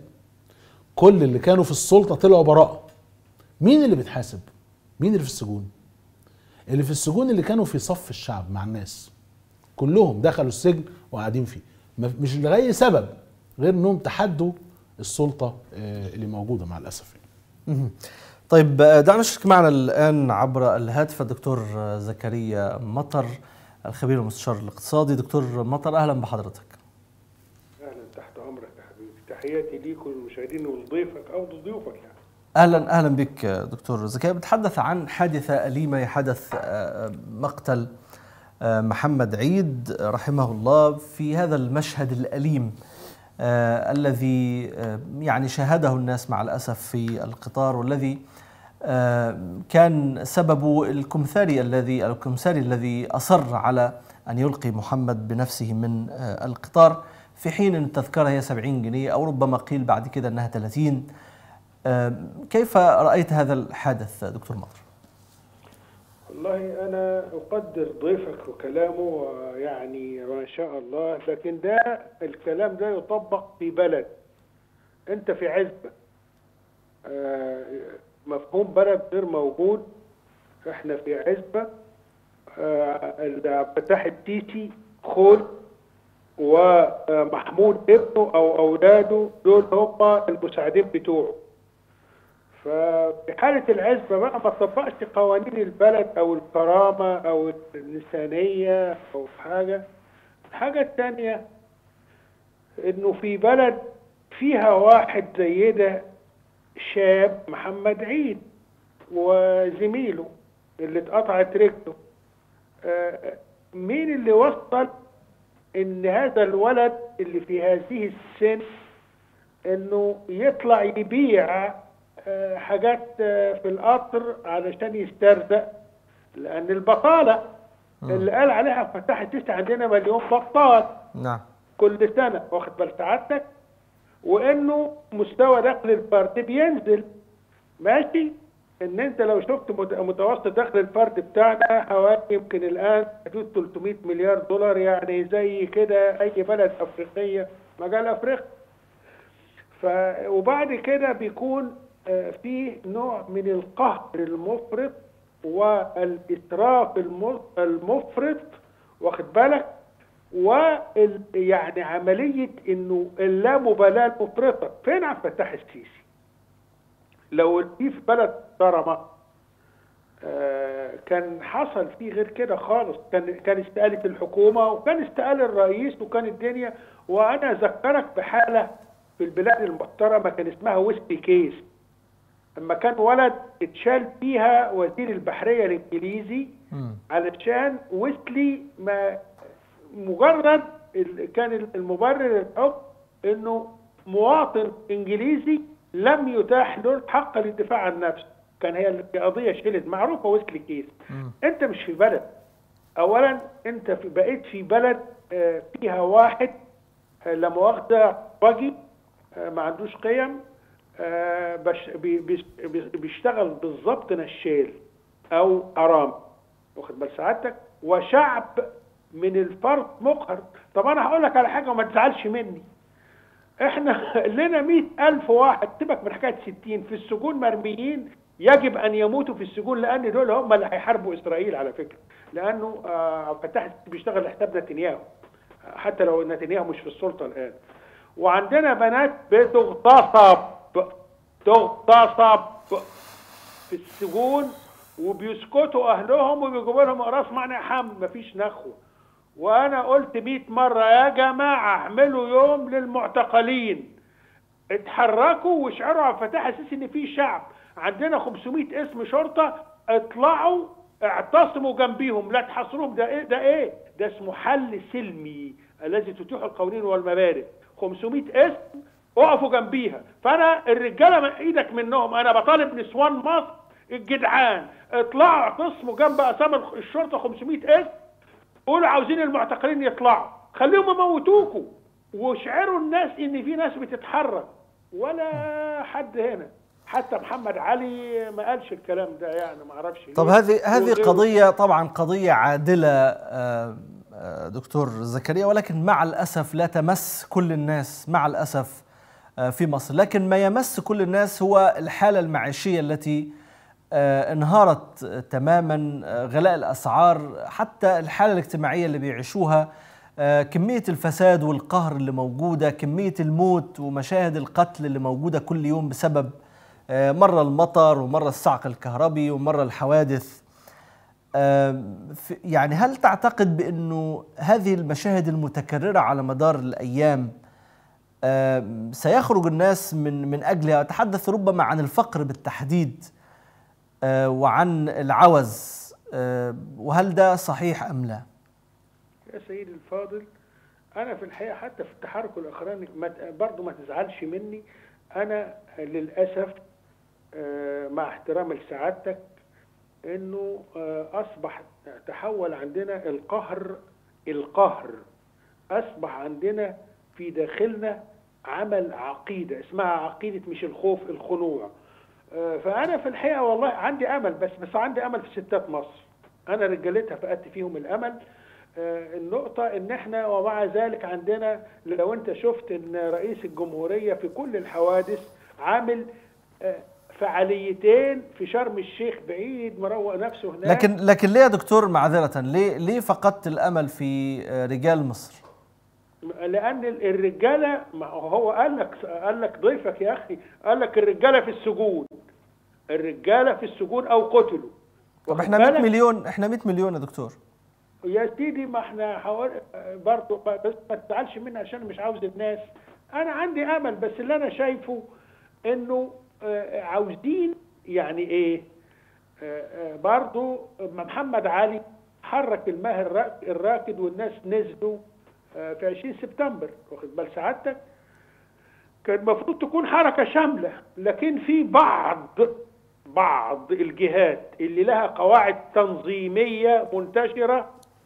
H: كل اللي كانوا في السلطه طلعوا براءه مين اللي بيتحاسب مين اللي في السجون اللي في السجون اللي كانوا في صف الشعب مع الناس كلهم دخلوا السجن وقاعدين فيه ما- مش لاي سبب غير انهم تحدوا السلطه آه، اللي موجوده مع الاسف يعني.
E: مهم. طيب آه، دعنا نشرك معنا الآن عبر الهاتف الدكتور آه، زكريا مطر الخبير المستشار الاقتصادي دكتور مطر أهلا بحضرتك
J: اهلا تحت امرك يا حبيبي تحياتي ليك وللمشاهدين ولضيفك او لضيوفك يعني
E: اهلا اهلا بك دكتور زكريا بتحدث عن حادثه اليمه حدث آه، مقتل آه، محمد عيد رحمه الله في هذا المشهد الاليم آه، الذي آه، يعني شاهده الناس مع الاسف في القطار والذي آه، كان سببه الكمثاري الذي الكمثاري الذي اصر على ان يلقي محمد بنفسه من آه، القطار في حين ان التذكره هي 70 جنيه او ربما قيل بعد كده انها 30 آه، كيف رايت هذا الحادث دكتور مطر؟
J: والله انا اقدر ضيفك وكلامه يعني ما شاء الله لكن ده الكلام ده يطبق في بلد انت في عزبه آه، مفهوم بلد غير موجود احنا في عزبه آه، عبد الفتاح السيسي خول ومحمود ابنه او اولاده دول هم المساعدين بتوعه ففي حالة العزبة بقى ما تطبقش قوانين البلد أو الكرامة أو الإنسانية أو حاجة الحاجة التانية إنه في بلد فيها واحد زي ده شاب محمد عيد وزميله اللي اتقطعت رجله آه، مين اللي وصل ان هذا الولد اللي في هذه السن انه يطلع يبيع آه، حاجات آه، في القطر علشان يسترزق لان البطاله اللي قال عليها فتح السيسي عندنا مليون بطال
E: نعم
J: كل سنه واخد بال سعادتك وانه مستوى دخل الفرد بينزل ماشي ان انت لو شفت مت- متوسط دخل الفرد بتاعنا حوالي يمكن الان حدود 300 مليار دولار يعني زي كده اي بلد افريقيه مجال افريقيا ف وبعد كده بيكون آه، في نوع من القهر المفرط والاسراف الم- المفرط واخد بالك وال يعني عمليه انه اللامبالاه المفرطه فين عبد الفتاح السيسي؟ لو في في بلد محترمه آه، كان حصل فيه غير كده خالص كان كان استقالت الحكومه وكان استقال الرئيس وكان الدنيا وانا اذكرك بحاله في البلاد المحترمه كان اسمها ويستي كيس لما كان ولد اتشال فيها وزير البحريه الانجليزي علشان ويسلي ما مجرد ال- كان المبرر الحكم انه مواطن انجليزي لم يتاح له الحق للدفاع عن نفسه كان هي القضيه شلت معروفه ويسلي كيس انت مش في بلد اولا انت في بقيت في بلد آه، فيها واحد آه، لا مؤاخذه باجي آه، ما عندوش قيم آه، بش بي- بيش- بي- بيشتغل بالظبط نشال او حرام واخد بال سعادتك وشعب من الفرد مقهر طب انا هقول لك على حاجه وما تزعلش مني احنا لنا مئة ألف واحد سيبك من حكاية ستين في السجون مرميين يجب أن يموتوا في السجون لأن دول هم اللي هيحاربوا إسرائيل على فكرة لأنه آه، عبد الفتاح السيسي بيشتغل لحساب نتنياهو حتى لو نتنياهو مش في السلطة الآن وعندنا بنات بتغتصب تغتصب في السجون وبيسكتوا أهلهم وبيجيبوا لهم أقراص معنى حم مفيش نخوة وانا قلت 100 مره يا جماعه اعملوا يوم للمعتقلين اتحركوا واشعروا على الفتاح السيسي ان في شعب عندنا 500 اسم شرطه اطلعوا اعتصموا جنبيهم لا تحاصروهم ده ايه ده ايه ده اسمه حل سلمي الذي تتيح القوانين والمبادئ 500 اسم اقفوا جنبيها فانا الرجاله من ايدك منهم انا بطالب نسوان مصر الجدعان اطلعوا اعتصموا جنب اسامي الشرطه 500 اسم قولوا عاوزين المعتقلين يطلعوا خليهم يموتوكوا واشعروا الناس ان في ناس بتتحرك ولا حد هنا حتى محمد علي ما قالش الكلام ده يعني ما اعرفش ليه.
E: طب هذه هذه
J: وغيره.
E: قضية طبعا قضية عادلة آه، آه، دكتور زكريا ولكن مع الأسف لا تمس كل الناس مع الأسف آه، في مصر لكن ما يمس كل الناس هو الحالة المعيشية التي آه، انهارت تماما آه، غلاء الأسعار حتى الحالة الاجتماعية اللي بيعيشوها آه، كمية الفساد والقهر اللي موجودة كمية الموت ومشاهد القتل اللي موجودة كل يوم بسبب آه، مرة المطر ومرة الصعق الكهربي ومرة الحوادث آم، في- يعني هل تعتقد بأنه هذه المشاهد المتكررة على مدار الأيام آم، سيخرج الناس من من أجلها أتحدث ربما عن الفقر بالتحديد آه، وعن العوز آه، وهل ده صحيح أم لا؟
J: يا سيدي الفاضل انا في الحقيقه حتى في التحرك الاخراني ما ت- برضو ما تزعلش مني انا للاسف آه، مع احترام لسعادتك انه آه، اصبح تحول عندنا القهر القهر اصبح عندنا في داخلنا عمل عقيده اسمها عقيده مش الخوف الخنوع آه، فانا في الحقيقه والله عندي امل بس بس عندي امل في ستات مصر انا رجالتها فقدت فيهم الامل آه، النقطة إن إحنا ومع ذلك عندنا لو أنت شفت إن رئيس الجمهورية في كل الحوادث عامل آه، فعاليتين في شرم الشيخ بعيد مروق نفسه هناك
E: لكن لكن ليه يا دكتور معذرة ليه ليه فقدت الأمل في آه، رجال مصر؟
J: لان ال- الرجاله ما هو قال لك قال لك ضيفك يا اخي قال لك الرجاله في السجون الرجاله في السجون او قتلوا
E: طب
J: واخد
E: احنا 100
J: بالك؟
E: مليون احنا 100 مليون يا دكتور
J: يا سيدي ما احنا حوالي برضه بس ما تزعلش مني عشان مش عاوز الناس انا عندي امل بس اللي انا شايفه انه آه، عاوزين يعني ايه آه، آه، برضه محمد علي حرك الماء الراك- الراكد والناس نزلوا آه، في 20 سبتمبر واخد بال سعادتك كان المفروض تكون حركة شاملة لكن في بعض بعض الجهات اللي لها قواعد تنظيمية منتشرة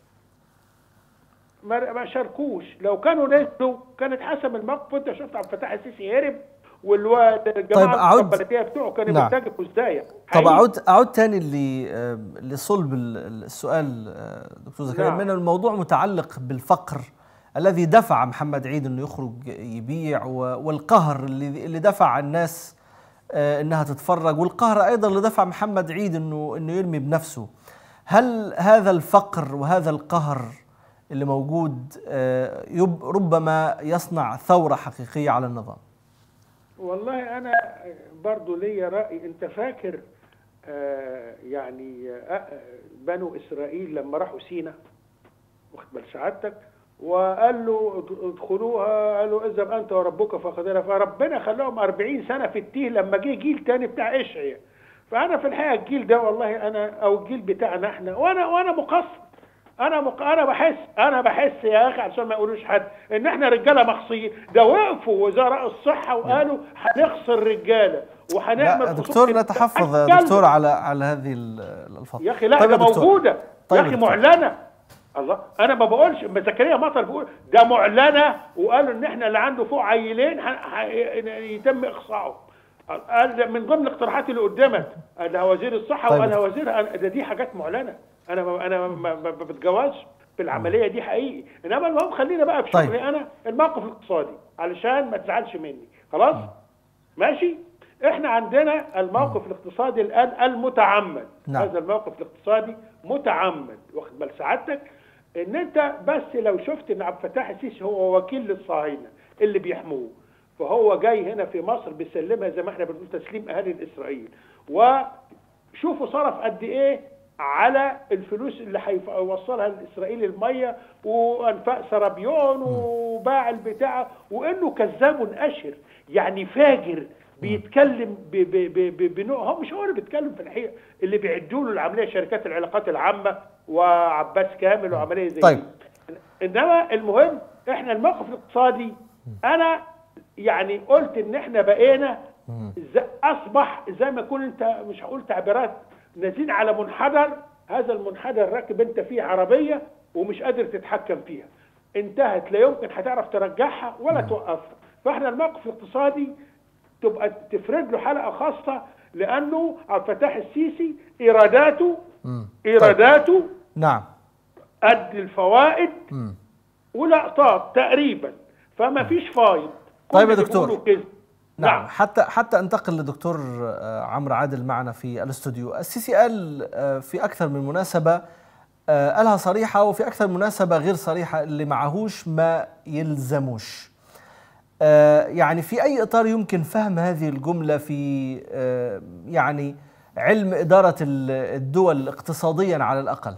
J: ما ما شاركوش لو كانوا نزلوا كان اتحسم الموقف وانت شفت عبد الفتاح السيسي هرب والواد الجماعه
E: طيب، أعود-
J: البلديه بتوعه كانوا
E: نعم.
J: بيرتكبوا ازاي
E: طب اعود اعود تاني ل- آه، لصلب ال- السؤال آه، دكتور زكريا
J: نعم.
E: من الموضوع متعلق بالفقر الذي دفع محمد عيد انه يخرج يبيع و- والقهر اللي اللي دفع الناس آه، انها تتفرج والقهر ايضا اللي دفع محمد عيد انه انه يرمي بنفسه هل هذا الفقر وهذا القهر اللي موجود آه، يب- ربما يصنع ثورة حقيقية على النظام
J: والله انا برضو ليا راي انت فاكر آه يعني آه بنو اسرائيل لما راحوا سينا واخد بال سعادتك وقال له ادخلوها قالوا اذهب انت وربك فخذنا فربنا خلاهم 40 سنه في التيه لما جه جيل تاني بتاع اشعيا فانا في الحقيقه الجيل ده والله انا او الجيل بتاعنا احنا وانا وانا مقصر انا مق... انا بحس انا بحس يا اخي عشان ما يقولوش حد ان احنا رجاله مخصيين ده وقفوا وزراء الصحه وقالوا هنخسر رجاله وهنعمل
E: لا
J: خصوص
E: دكتور
J: كده.
E: نتحفظ يا
J: هتكلم.
E: دكتور على على هذه ال- الالفاظ
J: يا اخي لا
E: طيب
J: ده
E: يا دكتور.
J: موجوده
E: طيب
J: يا
E: يا
J: اخي
E: دكتور.
J: معلنه الله انا ما بقولش ما زكريا مطر بيقول ده معلنه وقالوا ان احنا اللي عنده فوق عيلين ح- ح- يتم اقصائهم قال ده من ضمن الاقتراحات اللي قدمت قالها وزير الصحه
E: طيب.
J: وقالها وزير أنا- ده دي حاجات معلنه انا ما انا ما ما- ما بتجاوزش في العمليه دي حقيقي انما المهم خلينا بقى في
E: طيب.
J: شغلي انا الموقف الاقتصادي علشان ما تزعلش مني خلاص ماشي احنا عندنا الموقف الاقتصادي الان المتعمد
E: نعم.
J: هذا الموقف الاقتصادي متعمد واخد بال سعادتك ان انت بس لو شفت ان عبد الفتاح السيسي هو وكيل للصهاينه اللي بيحموه فهو جاي هنا في مصر بيسلمها زي ما احنا بنقول تسليم اهالي لاسرائيل وشوفوا صرف قد ايه على الفلوس اللي هيوصلها لاسرائيل الميه وانفاق سرابيون وباع البتاع وانه كذاب اشر يعني فاجر بيتكلم ب- ب- ب- ب- بنوع هو مش هو اللي بيتكلم في الحقيقه اللي بيعدوا له العمليه شركات العلاقات العامه وعباس كامل وعمليه زي
E: طيب.
J: دي. انما المهم احنا الموقف الاقتصادي انا يعني قلت ان احنا بقينا ز- اصبح زي ما يكون انت مش هقول تعبيرات نازلين على منحدر هذا المنحدر راكب انت فيه عربيه ومش قادر تتحكم فيها انتهت لا يمكن هتعرف ترجعها ولا توقفها فاحنا الموقف الاقتصادي تبقى تفرد له حلقه خاصه لانه عبد الفتاح السيسي ايراداته
E: مم.
J: ايراداته
E: نعم
J: قد الفوائد
E: مم.
J: والاقساط تقريبا فما فيش فايض كل
E: طيب يا
J: اللي
E: دكتور.
J: بيقولوا كذب.
E: نعم حتى حتى انتقل لدكتور آه، عمرو عادل معنا في الاستوديو السيسي قال آه، في اكثر من مناسبه آه، قالها صريحه وفي اكثر من مناسبه غير صريحه اللي معهوش ما يلزموش آه، يعني في اي اطار يمكن فهم هذه الجمله في آه، يعني علم اداره ال- الدول اقتصاديا على الاقل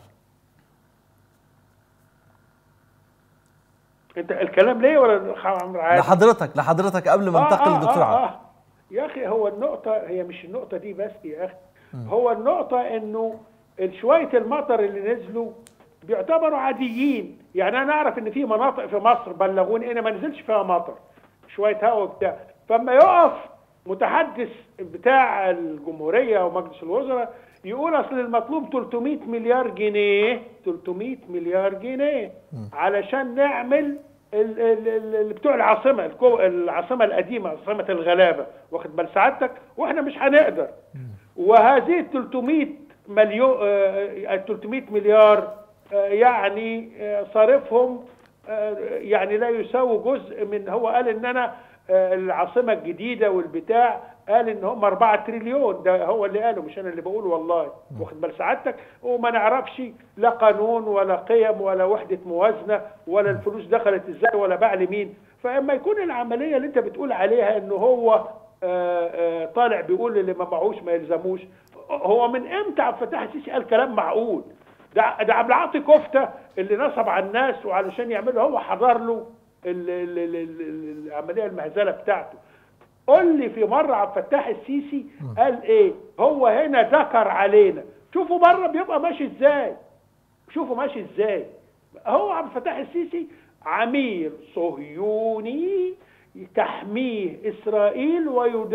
J: انت الكلام ليه ولا عمرو عادل
E: لحضرتك لحضرتك قبل ما
J: آه،
E: انتقل
J: آه،
E: للدكتور
J: آه،
E: عمرو
J: آه. يا اخي هو النقطة هي مش النقطة دي بس يا اخي هو النقطة انه شوية المطر اللي نزلوا بيعتبروا عاديين يعني انا اعرف ان في مناطق في مصر بلغوني انا ما نزلش فيها مطر شوية هواء وبتاع فما يقف متحدث بتاع الجمهورية ومجلس الوزراء يقول اصل المطلوب 300 مليار جنيه 300 مليار جنيه علشان نعمل ال- ال- ال- ال- بتوع العاصمه الكو- العاصمه القديمه عاصمه الغلابه واخد بال سعادتك واحنا مش هنقدر وهذه ال 300 مليون 300 مليار آه، يعني آه، صارفهم آه، يعني لا يساوي جزء من هو قال ان انا آه، العاصمه الجديده والبتاع قال ان هم 4 تريليون ده هو اللي قاله مش انا اللي بقوله والله واخد بال سعادتك وما نعرفش لا قانون ولا قيم ولا وحده موازنه ولا الفلوس دخلت ازاي ولا باع لمين فاما يكون العمليه اللي انت بتقول عليها ان هو آه، آه، طالع بيقول اللي ما معهوش ما يلزموش هو من امتى عبد الفتاح السيسي قال كلام معقول ده ده عبد العاطي كفته اللي نصب على الناس وعلشان يعمله هو حضر له ال- ال- ال- ال- العمليه المهزله بتاعته قول لي في مره عبد الفتاح السيسي قال ايه هو هنا ذكر علينا شوفوا بره بيبقى ماشي ازاي شوفوا ماشي ازاي هو عبد الفتاح السيسي عميل صهيوني تحميه اسرائيل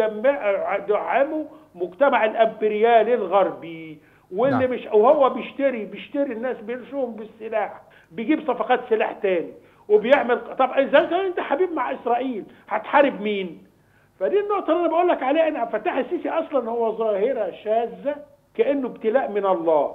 J: ويدعمه مجتمع الامبريالي الغربي واللي
E: نعم.
J: مش وهو بيشتري بيشتري الناس بيرشوهم بالسلاح بيجيب صفقات سلاح تاني وبيعمل طب اذا كان انت حبيب مع اسرائيل هتحارب مين؟ فدي النقطة اللي أنا بقول لك عليها إن عبد الفتاح السيسي أصلا هو ظاهرة شاذة كأنه ابتلاء من الله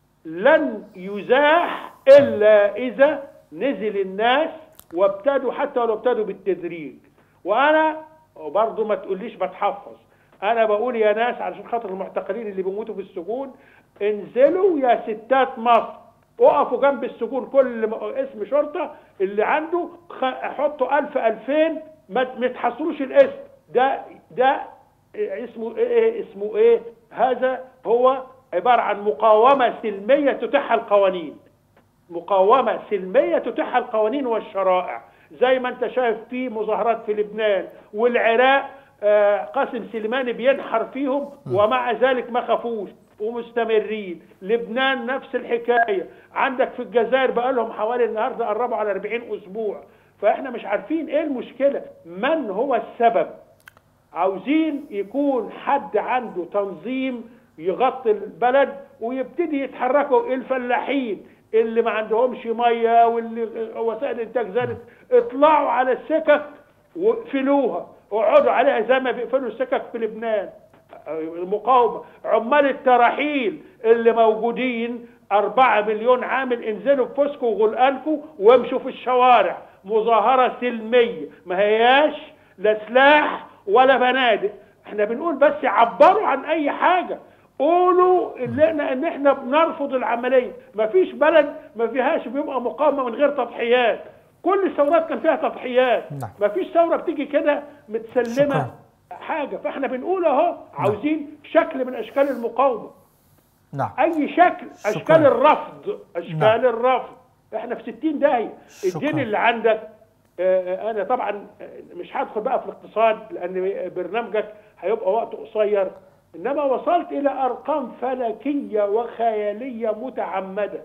J: لن يزاح إلا إذا نزل الناس وابتدوا حتى ولو ابتدوا بالتدريج وأنا وبرضه ما تقوليش بتحفظ أنا بقول يا ناس علشان خاطر المعتقلين اللي بيموتوا في السجون انزلوا يا ستات مصر وقفوا جنب السجون كل م- اسم شرطة اللي عنده خ- حطوا ألف ألفين ما ما تحصلوش الاسم ده ده اسمه ايه اسمه ايه هذا هو عبارة عن مقاومة سلمية تتيحها القوانين مقاومة سلمية تتيحها القوانين والشرائع زي ما انت شايف في مظاهرات في لبنان والعراق آه، قاسم سليماني بينحر فيهم ومع ذلك ما خافوش ومستمرين لبنان نفس الحكاية عندك في الجزائر بقى لهم حوالي النهاردة قربوا على 40 أسبوع فإحنا مش عارفين إيه المشكلة من هو السبب عاوزين يكون حد عنده تنظيم يغطي البلد ويبتدي يتحركوا الفلاحين اللي ما عندهمش ميه واللي وسائل الانتاج زادت اطلعوا على السكك واقفلوها اقعدوا عليها زي ما بيقفلوا السكك في لبنان المقاومه عمال التراحيل اللي موجودين أربعة مليون عامل انزلوا بفوسكو وغلقانكو وامشوا في الشوارع مظاهرة سلمية ما هياش لا سلاح ولا بنادق احنا بنقول بس عبروا عن اي حاجة قولوا اللي احنا ان احنا بنرفض العملية مفيش بلد ما فيهاش بيبقى مقاومة من غير تضحيات كل الثورات كان فيها تضحيات
E: نعم.
J: مفيش ثورة بتيجي كده متسلمة
E: شكراً.
J: حاجة فاحنا بنقول اهو عاوزين شكل من اشكال المقاومة
E: نعم
J: اي شكل اشكال الرفض اشكال
E: نعم.
J: الرفض احنا في 60 داهيه
E: شكراً.
J: الدين اللي عندك آه، انا طبعا آه، مش هدخل بقى في الاقتصاد لان برنامجك هيبقى وقت قصير انما وصلت الى ارقام فلكيه وخياليه متعمده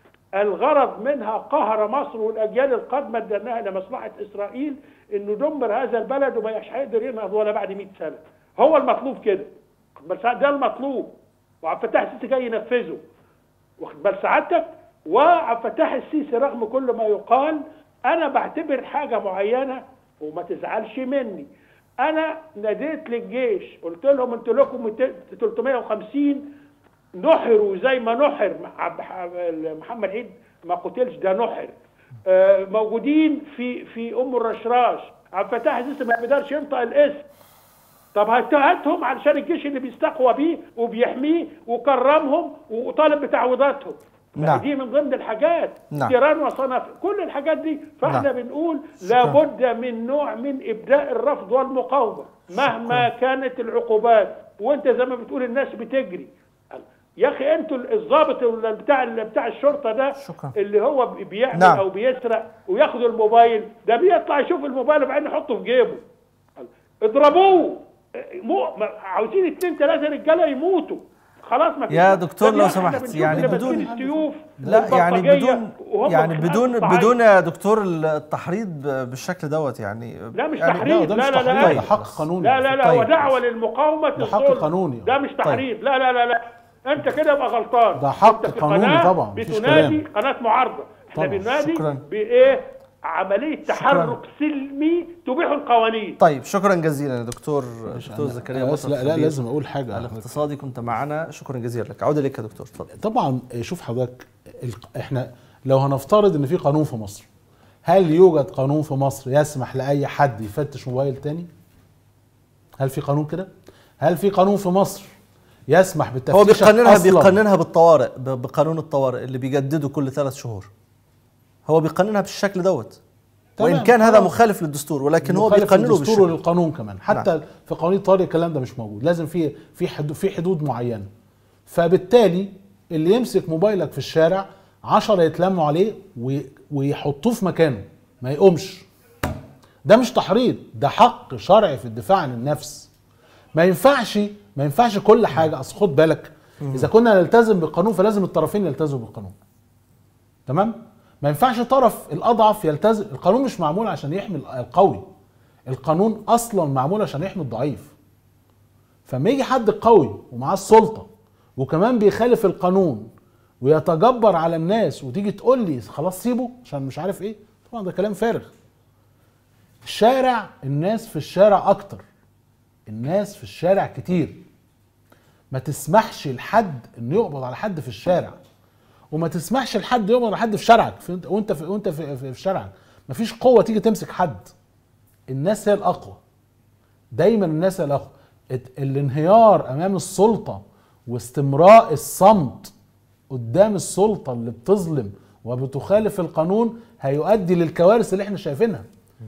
J: الغرض منها قهر مصر والاجيال القادمه لانها لمصلحه اسرائيل انه دمر هذا البلد وما يش هيقدر ينهض ولا بعد 100 سنه هو المطلوب كده بس ده المطلوب وعبد الفتاح السيسي جاي ينفذه واخد بال سعادتك وعبد الفتاح السيسي رغم كل ما يقال انا بعتبر حاجه معينه وما تزعلش مني انا ناديت للجيش قلت لهم انتوا لكم 200 350 نحروا زي ما نحر عبد محمد عيد ما قتلش ده نحر آه، موجودين في في ام الرشراش عبد الفتاح السيسي ما يقدرش ينطق الاسم طب هات- هاتهم علشان الجيش اللي بيستقوى بيه وبيحميه وكرمهم وطالب بتعويضاتهم
E: نعم.
J: دي من ضمن الحاجات
E: نعم.
J: تيران وصنف كل الحاجات دي فاحنا
E: نعم.
J: بنقول
E: شكراً.
J: لابد من نوع من ابداء الرفض والمقاومه مهما كانت العقوبات وانت زي ما بتقول الناس بتجري يا اخي انتوا الضابط ولا بتاع بتاع الشرطه ده
E: شكراً.
J: اللي هو بيعمل
E: نعم.
J: او بيسرق وياخد الموبايل ده بيطلع يشوف الموبايل وبعدين يحطه في جيبه اضربوه مو ما- عاوزين اتنين تلاته رجاله يموتوا خلاص ما فيش
E: يا دكتور
J: طب
E: لو
J: احنا
E: سمحت،
J: بنشوف
E: يعني
J: اللي
E: بدون-
J: ماسكين السيوف
E: لا يعني
J: والبلطجية
E: بدون
J: وهم
E: يعني
J: خناقات
E: بدون
J: الصعايدة.
E: بدون يا دكتور التحريض بالشكل دوت يعني
J: لا مش
E: يعني
J: تحريض
H: ده مش
J: لا لا
H: تحريض،
J: لا
H: ده حق قانوني
J: لا لا لا هو
E: طيب.
J: دعوه للمقاومه
H: ده حق
J: الظلم.
H: قانوني.
J: ده مش تحريض لا لا لا لا انت كده يبقى غلطان
H: ده حق
J: أنت في
H: قانوني
J: قناة
H: طبعا، مفيش
J: بتنادي
H: كلام.
J: قناه معارضه احنا
H: طبعا،
J: بننادي
E: شكراً.
J: بايه عمليه تحرك سلمي تبيح القوانين
E: طيب شكرا جزيلا يا دكتور دكتور
H: أنا-
E: زكريا
H: أنا بس
E: بطل
H: لا, لا
E: خبير
H: لازم اقول حاجه أحمد.
E: الاقتصادي كنت معنا شكرا جزيلا لك عودة لك يا دكتور اتفضل
H: طبعا شوف حضرتك ال- احنا لو هنفترض ان في قانون في مصر هل يوجد قانون في مصر يسمح لاي حد يفتش موبايل تاني هل في قانون كده هل في قانون في مصر يسمح بالتفتيش
E: هو بيقننها
H: أصلاً؟
E: بيقننها بالطوارئ ب- بقانون الطوارئ اللي بيجدده كل ثلاث شهور هو بيقننها بالشكل دوت
H: تمام،
E: وان كان هذا
H: خلاص.
E: مخالف للدستور ولكن هو
H: مخالف
E: بيقننه
H: للدستور
E: بالشكل
H: وللقانون كمان حتى
E: نعم.
H: في قوانين الطوارئ الكلام ده مش موجود لازم في في حدود في حدود معينه فبالتالي اللي يمسك موبايلك في الشارع عشرة يتلموا عليه وي- ويحطوه في مكانه ما يقومش ده مش تحريض ده حق شرعي في الدفاع عن النفس ما ينفعش ما ينفعش كل حاجه اصل خد بالك اذا كنا نلتزم بالقانون فلازم الطرفين يلتزموا بالقانون تمام ما ينفعش طرف الاضعف يلتزم القانون مش معمول عشان يحمي القوي القانون اصلا معمول عشان يحمي الضعيف فما يجي حد قوي ومعاه السلطه وكمان بيخالف القانون ويتجبر على الناس وتيجي تقول لي خلاص سيبه عشان مش عارف ايه طبعا ده كلام فارغ الشارع الناس في الشارع اكتر الناس في الشارع كتير ما تسمحش لحد انه يقبض على حد في الشارع وما تسمحش لحد يقبض على حد في شارعك في وانت في وانت في, في, في شارعك مفيش قوه تيجي تمسك حد الناس هي الاقوى دايما الناس هي الاقوى ات- الانهيار امام السلطه واستمراء الصمت قدام السلطه اللي بتظلم وبتخالف القانون هيؤدي للكوارث اللي احنا شايفينها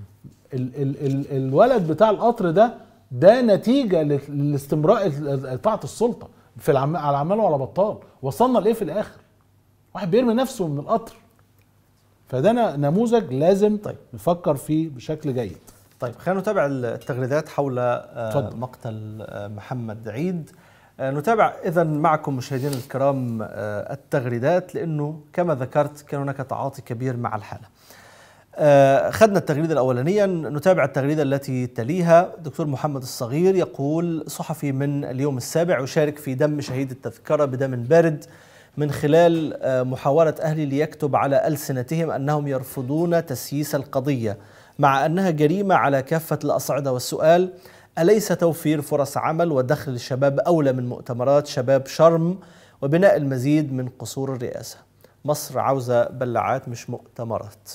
H: ال ال ال الولد بتاع القطر ده ده نتيجه لل- لاستمراء ال- طاعه السلطه في العم على عمال وعلى بطال وصلنا لايه في الاخر واحد بيرمي نفسه من القطر فده ن- نموذج لازم
E: طيب.
H: نفكر فيه بشكل جيد
E: طيب خلينا نتابع التغريدات حول آه،
H: اتفضل.
E: مقتل آه، محمد عيد آه، نتابع اذا معكم مشاهدينا الكرام آه، التغريدات لانه كما ذكرت كان هناك تعاطي كبير مع الحاله. آه، خدنا التغريده الاولانيه نتابع التغريده التي تليها دكتور محمد الصغير يقول صحفي من اليوم السابع يشارك في دم شهيد التذكره بدم بارد من خلال آه، محاولة أهلي ليكتب على ألسنتهم أنهم يرفضون تسييس القضية مع أنها جريمة على كافة الأصعدة والسؤال أليس توفير فرص عمل ودخل الشباب أولى من مؤتمرات شباب شرم وبناء المزيد من قصور الرئاسة مصر عاوزة بلعات مش مؤتمرات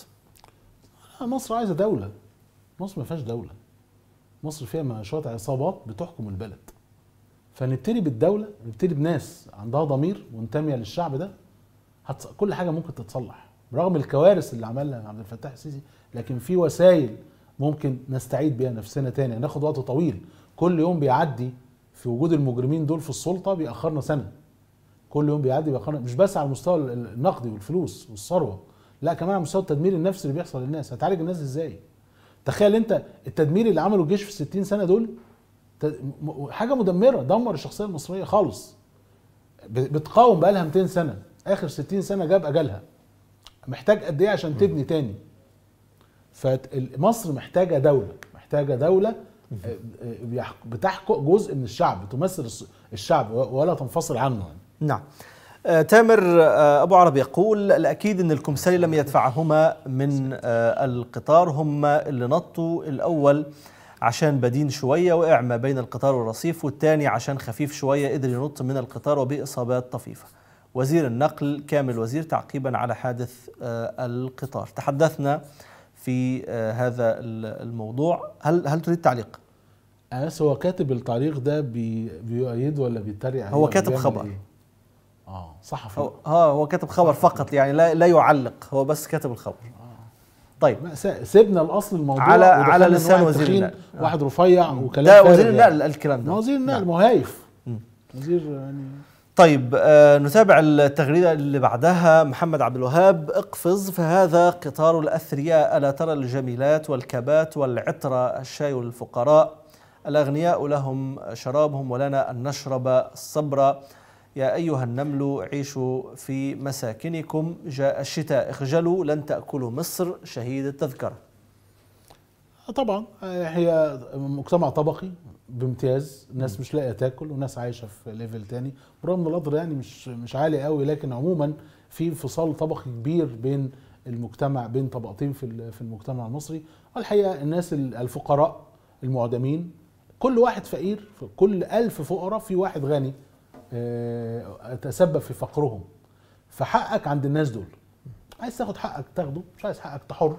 H: آه، مصر عايزه دوله مصر ما فيهاش دوله مصر فيها مشروع عصابات بتحكم البلد فنبتدي بالدوله نبتدي بناس عندها ضمير منتميه للشعب ده هتص... كل حاجه ممكن تتصلح برغم الكوارث اللي عملها عبد الفتاح السيسي لكن في وسائل ممكن نستعيد بيها نفسنا تاني هناخد وقت طويل كل يوم بيعدي في وجود المجرمين دول في السلطه بيأخرنا سنه كل يوم بيعدي بيأخرنا مش بس على المستوى النقدي والفلوس والثروه لا كمان على مستوى التدمير النفسي اللي بيحصل للناس هتعالج الناس ازاي تخيل انت التدمير اللي عمله الجيش في 60 سنه دول ت- م- حاجه مدمره دمر الشخصيه المصريه خالص ب- بتقاوم بقى لها 200 سنه اخر 60 سنه جاب اجلها محتاج قد ايه عشان تبني تاني فمصر محتاجه دوله محتاجه دوله آه، آه، بيح- بتحكم جزء من الشعب بتمثل الس- الشعب و- ولا تنفصل عنه يعني.
E: نعم آه، تامر آه، أبو عرب يقول الأكيد أن الكمساري لم يدفعهما من آه، القطار هم اللي نطوا الأول عشان بدين شوية وقع ما بين القطار والرصيف والتاني عشان خفيف شوية قدر ينط من القطار وبإصابات طفيفة وزير النقل كامل وزير تعقيبا على حادث آه، القطار تحدثنا في آه، هذا ال- الموضوع هل هل تريد تعليق؟
H: أنا بس هو كاتب التعليق ده بي... بيؤيد ولا بيتريق عليه
E: هو
H: ولا
E: كاتب
H: بيعمل
E: خبر.
H: إيه؟ اه صحفي
E: هو ها هو كاتب خبر فقط يعني لا لا يعلق هو بس كاتب الخبر طيب
H: ما س- سيبنا الاصل الموضوع
E: على-
H: ودخلنا
E: على
H: إن
E: لسان
H: واحد
E: وزير
H: تخين،
E: النقل. آه.
H: واحد رفيع وكلام
E: ده
H: فارغ
E: وزير
H: يعني.
E: النقل الكلام ده
H: ما وزير النقل
E: نعم.
H: ما هو هايف وزير يعني
E: طيب آه نتابع التغريدة اللي بعدها محمد عبد الوهاب اقفز فهذا قطار الأثرياء ألا ترى الجميلات والكبات والعطرة الشاي للفقراء الأغنياء لهم شرابهم ولنا أن نشرب الصبر يا أيها النمل عيشوا في مساكنكم جاء الشتاء اخجلوا لن تأكلوا مصر شهيد التذكرة
H: آه طبعا آه، هي مجتمع طبقي بامتياز الناس مش لاقيه تاكل وناس عايشه في ليفل تاني برغم ان القدر يعني مش مش عالي قوي لكن عموما في انفصال طبقي كبير بين المجتمع بين طبقتين في ال- في المجتمع المصري والحقيقه الناس ال- الفقراء المعدمين كل واحد فقير في كل ألف فقراء في واحد غني آه، تسبب في فقرهم فحقك عند الناس دول عايز تاخد حقك تاخده مش عايز حقك تحر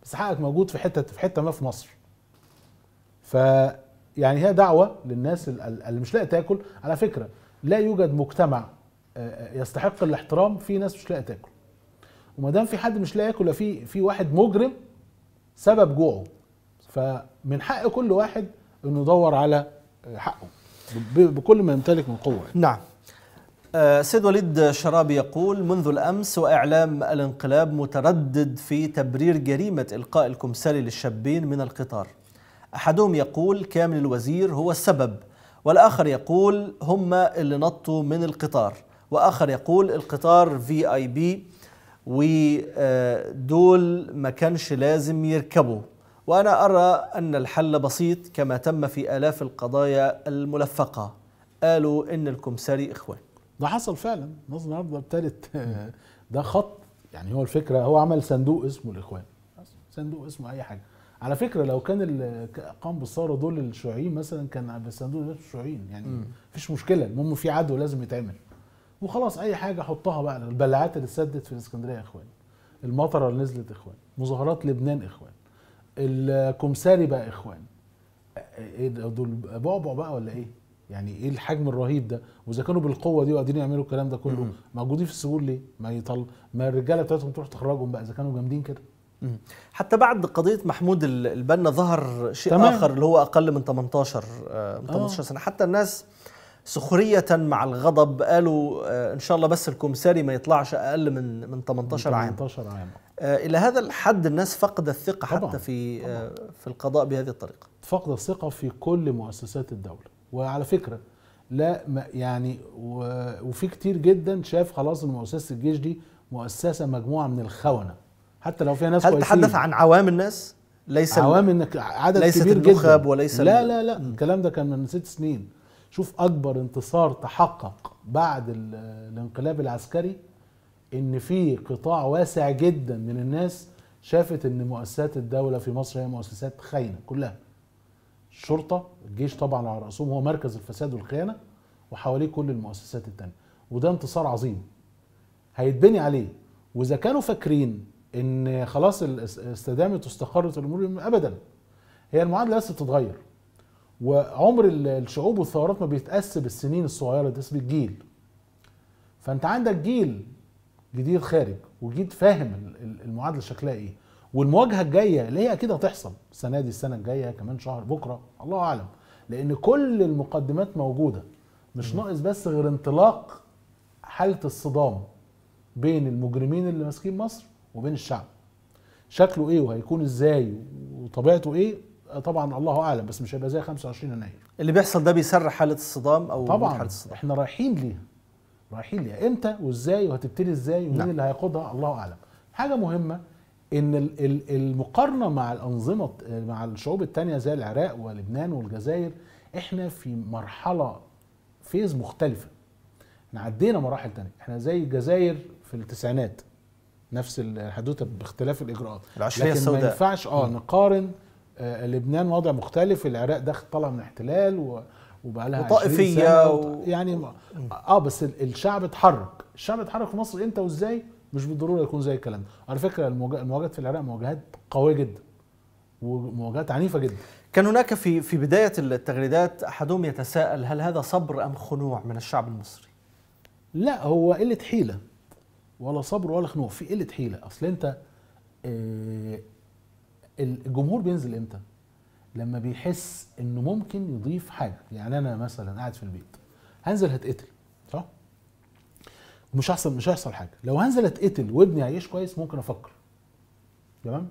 H: بس حقك موجود في حته في حته ما في مصر ف يعني هي دعوه للناس ال- ال- اللي مش لاقي تاكل على فكره لا يوجد مجتمع آه، يستحق الاحترام في ناس مش لاقي تاكل وما دام في حد مش لاقي ياكل يبقى في في واحد مجرم سبب جوعه فمن حق كل واحد انه يدور على حقه ب- بكل ما يمتلك من قوه
E: نعم آه، سيد وليد شرابي يقول منذ الأمس وإعلام الانقلاب متردد في تبرير جريمة إلقاء الكمساري للشابين من القطار أحدهم يقول كامل الوزير هو السبب والآخر يقول هم اللي نطوا من القطار وآخر يقول القطار في آي بي ودول ما كانش لازم يركبوا وأنا أرى أن الحل بسيط كما تم في آلاف القضايا الملفقة قالوا إن الكمساري إخوان
H: ده حصل فعلا مصر النهارده ابتدت ده خط يعني هو الفكره هو عمل صندوق اسمه الاخوان صندوق اسمه اي حاجه على فكره لو كان اللي قام بالثوره دول الشيوعيين مثلا كان بالصندوق ده الشيوعيين يعني
E: مم.
H: مفيش مشكله المهم في عدو لازم يتعمل وخلاص اي حاجه حطها بقى البلاعات اللي اتسدت في الاسكندريه اخوان المطره اللي نزلت اخوان مظاهرات لبنان اخوان الكمساري بقى اخوان ايه ده دول بعبع بقى ولا ايه؟ يعني ايه الحجم الرهيب ده؟ واذا كانوا بالقوه دي وقادرين يعملوا الكلام ده كله
E: مم.
H: موجودين في السجون ليه؟ ما يطل ما الرجاله بتاعتهم تروح تخرجهم بقى اذا كانوا جامدين كده
E: مم. حتى بعد قضية محمود ال- البنا ظهر شيء
H: تمام.
E: آخر اللي هو أقل من 18 آه، من 18 سنة حتى الناس سخرية مع الغضب قالوا آه، إن شاء الله بس الكمساري ما يطلعش أقل من من 18 عام
H: 18 عام
E: آه، إلى هذا الحد الناس فقد الثقة
H: طبعاً،
E: حتى في آه، في القضاء بهذه الطريقة
H: فقد الثقه في كل مؤسسات الدوله وعلى فكره لا ما يعني و- وفي كتير جدا شاف خلاص ان مؤسسه الجيش دي مؤسسه مجموعه من الخونه حتى لو فيها ناس
E: هل
H: كويسين
E: تحدث عن عوام الناس ليس ال-
H: عوام انك عدد
E: ليست
H: كبير
E: النخب
H: جدا
E: وليس
H: لا
E: ال-
H: لا لا الكلام ده كان من ست سنين شوف اكبر انتصار تحقق بعد ال- الانقلاب العسكري ان في قطاع واسع جدا من الناس شافت ان مؤسسات الدوله في مصر هي مؤسسات خاينه كلها الشرطه الجيش طبعا على راسهم هو مركز الفساد والخيانه وحواليه كل المؤسسات التانية وده انتصار عظيم هيتبني عليه واذا كانوا فاكرين ان خلاص الاس- استدامت واستقرت الامور ابدا هي المعادله بس بتتغير وعمر ال- الشعوب والثورات ما بيتقاس بالسنين الصغيره ده اسمه الجيل فانت عندك جيل جديد خارج وجيل فاهم ال- ال- المعادله شكلها ايه والمواجهه الجايه اللي هي اكيد هتحصل السنه دي السنه الجايه كمان شهر بكره الله اعلم لان كل المقدمات موجوده مش ناقص بس غير انطلاق حاله الصدام بين المجرمين اللي ماسكين مصر وبين الشعب شكله ايه وهيكون ازاي وطبيعته ايه طبعا الله اعلم بس مش هيبقى زي 25 يناير
E: اللي بيحصل ده بيسرح حالة الصدام أو وجود
H: طبعا
E: حالة الصدام
H: احنا رايحين ليها رايحين ليها امتى وازاي وهتبتدي ازاي ومين
E: نعم.
H: اللي هيقودها الله اعلم حاجه مهمه ان ال- ال- المقارنه مع الانظمه مع الشعوب التانية زي العراق ولبنان والجزائر احنا في مرحله فيز مختلفه احنا عدينا مراحل تانية احنا زي الجزائر في التسعينات نفس الحدوته باختلاف الاجراءات
E: العشرية
H: لكن
E: السوداء.
H: ما ينفعش اه
E: مم.
H: نقارن آه لبنان وضع مختلف العراق داخل طالع من احتلال و وبقى لها
E: وطائفية
H: 20 سنة
E: و-
H: وط- يعني ما- اه بس ال- الشعب اتحرك الشعب اتحرك في مصر امتى وازاي مش بالضروره يكون زي الكلام ده على فكره المواجه- المواجهات في العراق مواجهات قويه جدا ومواجهات عنيفه جدا
E: كان هناك في في بداية التغريدات أحدهم يتساءل هل هذا صبر أم خنوع من الشعب المصري؟
H: لا هو قله حيله ولا صبر ولا خنوع في قله حيله اصل انت آه، الجمهور بينزل امتى لما بيحس انه ممكن يضيف حاجه يعني انا مثلا قاعد في البيت هنزل هتقتل صح مش هيحصل مش هيحصل حاجه لو هنزل اتقتل وابني هيعيش كويس ممكن افكر تمام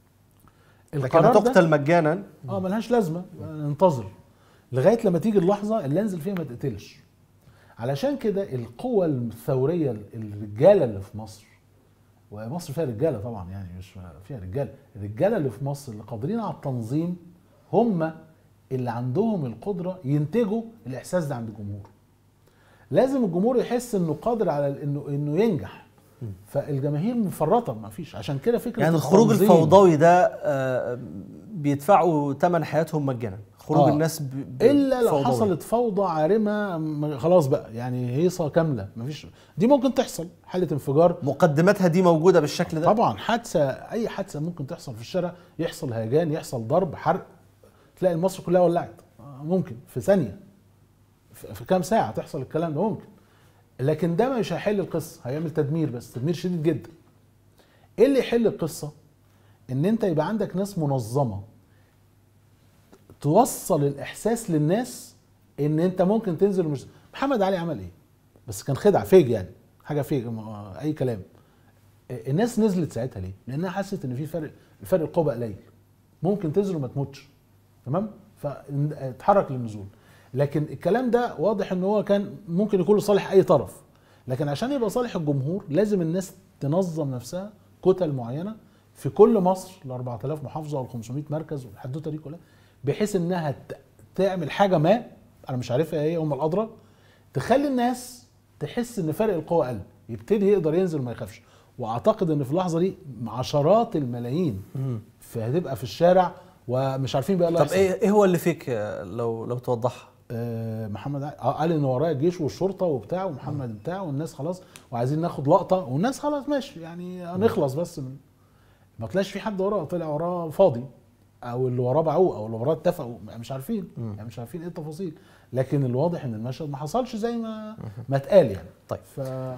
E: لكن هتقتل مجانا
H: اه ملهاش لازمه ننتظر لغايه لما تيجي اللحظه اللي انزل فيها ما تقتلش علشان كده القوة الثورية الرجالة اللي في مصر ومصر فيها رجالة طبعا يعني مش فيها رجالة الرجالة اللي في مصر اللي قادرين على التنظيم هم اللي عندهم القدرة ينتجوا الإحساس ده عند الجمهور لازم الجمهور يحس انه قادر على انه انه ينجح فالجماهير مفرطه ما فيش عشان كده فكره
E: يعني الخروج
H: التنظيم-
E: الفوضوي ده آه، بيدفعوا ثمن حياتهم مجانا خروج
H: آه.
E: الناس ب... ب-
H: الا لو
E: فوضوي.
H: حصلت فوضى عارمه م- خلاص بقى يعني هيصه كامله مفيش دي ممكن تحصل حاله انفجار
E: مقدماتها دي موجوده بالشكل ده
H: طبعا حادثه اي حادثه ممكن تحصل في الشارع يحصل هيجان يحصل ضرب حرق تلاقي مصر كلها ولعت آه، ممكن في ثانيه في في كام ساعه تحصل الكلام ده ممكن لكن ده مش هيحل القصه هيعمل تدمير بس تدمير شديد جدا ايه اللي يحل القصه ان انت يبقى عندك ناس منظمه توصل الاحساس للناس ان انت ممكن تنزل مش محمد علي عمل ايه بس كان خدعه فيج يعني حاجه فيج م- اي كلام الناس نزلت ساعتها ليه لانها حست ان في فرق فرق القوه بقى قليل ممكن تنزل وما تموتش تمام فاتحرك للنزول لكن الكلام ده واضح ان هو كان ممكن يكون لصالح اي طرف لكن عشان يبقى صالح الجمهور لازم الناس تنظم نفسها كتل معينه في كل مصر ال 4000 محافظه وال 500 مركز والحدوته دي كلها بحيث انها ت- تعمل حاجه ما انا مش عارفها ايه هم الادرى تخلي الناس تحس ان فرق القوه قل يبتدي يقدر ينزل وما يخافش واعتقد ان في اللحظه دي عشرات الملايين فهتبقى في الشارع ومش عارفين بقى اللي
E: طب
H: هيحصل.
E: ايه ايه هو اللي فيك آه، لو لو توضحها
H: آه، محمد علي آه، قال ان ورايا الجيش والشرطه وبتاع ومحمد بتاع والناس خلاص وعايزين ناخد لقطه والناس خلاص ماشي يعني نخلص بس من ما طلعش في حد وراه طلع وراه فاضي او اللي وراه باعوه او اللي وراه اتفقوا مش عارفين يعني مش عارفين ايه التفاصيل لكن الواضح ان المشهد ما حصلش زي ما ما اتقال يعني
E: طيب
H: ف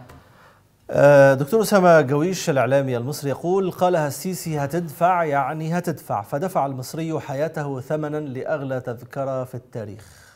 E: آه، دكتور أسامة جويش الإعلامي المصري يقول قالها السيسي هتدفع يعني هتدفع فدفع المصري حياته ثمنا لأغلى تذكرة في التاريخ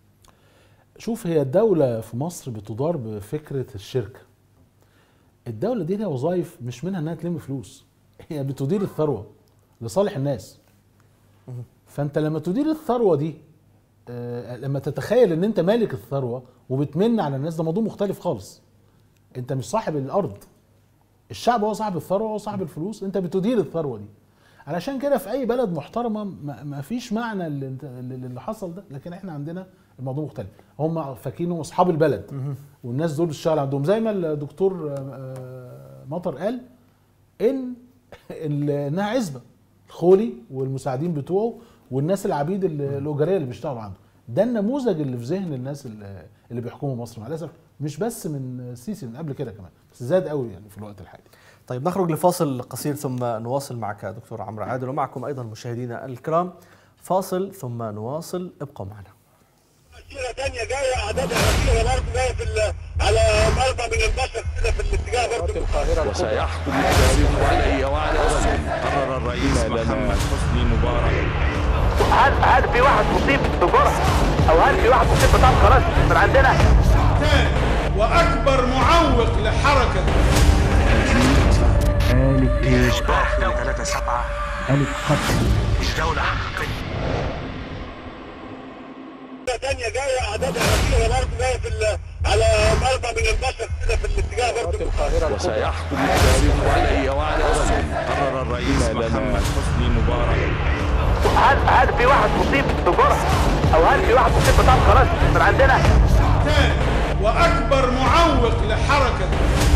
H: شوف هي الدولة في مصر بتدار بفكرة الشركة الدولة دي ليها وظائف مش منها انها تلم فلوس هي بتدير الثروة لصالح الناس فانت لما تدير الثروة دي آه، لما تتخيل ان انت مالك الثروة وبتمن على الناس ده موضوع مختلف خالص انت مش صاحب الارض الشعب هو صاحب الثروة هو صاحب الفلوس انت بتدير الثروة دي علشان كده في اي بلد محترمه ما ما فيش معنى اللي, انت- اللي اللي حصل ده لكن احنا عندنا الموضوع مختلف هم فاكرينهم اصحاب البلد والناس دول بتشتغل عندهم زي ما الدكتور آه، آه، مطر قال ان ال- انها عزبه الخولي والمساعدين بتوعه والناس العبيد ال- الاجاريه اللي بيشتغلوا عنده ده النموذج اللي في ذهن الناس اللي اللي بيحكموا مصر مع الاسف مش بس من السيسي من قبل كده كمان بس زاد قوي يعني في الوقت الحالي
E: طيب نخرج لفاصل قصير ثم نواصل معك دكتور عمرو عادل ومعكم أيضا مشاهدينا الكرام فاصل ثم نواصل ابقوا معنا
A: مسيرة تانية جاية أعدادها كبيرة برضه جاية في ال- على مرضى من البشر كده في الاتجاه برضه
B: وسيحكم التاريخ علي وعلى رسول قرر الرئيس محمد حسني مبارك
C: هل هل في واحد مصيب بجرح او هل في واحد مصيب بطعم خلاص من عندنا
D: ثاني واكبر معوق لحركه
A: مسيرة تانية جاية أعدادها كبيرة برضه جاية في ال- على مرضى من البشر كده في الاتجاه برضه
B: وسيحكم التاريخ علي وعلى رسول قرر الرئيس محمد حسني مبارك
C: هل هل في واحد مصيب بجرح او هل في واحد مصيب بطعم خلاص من عندنا
D: ثاني واكبر معوق لحركه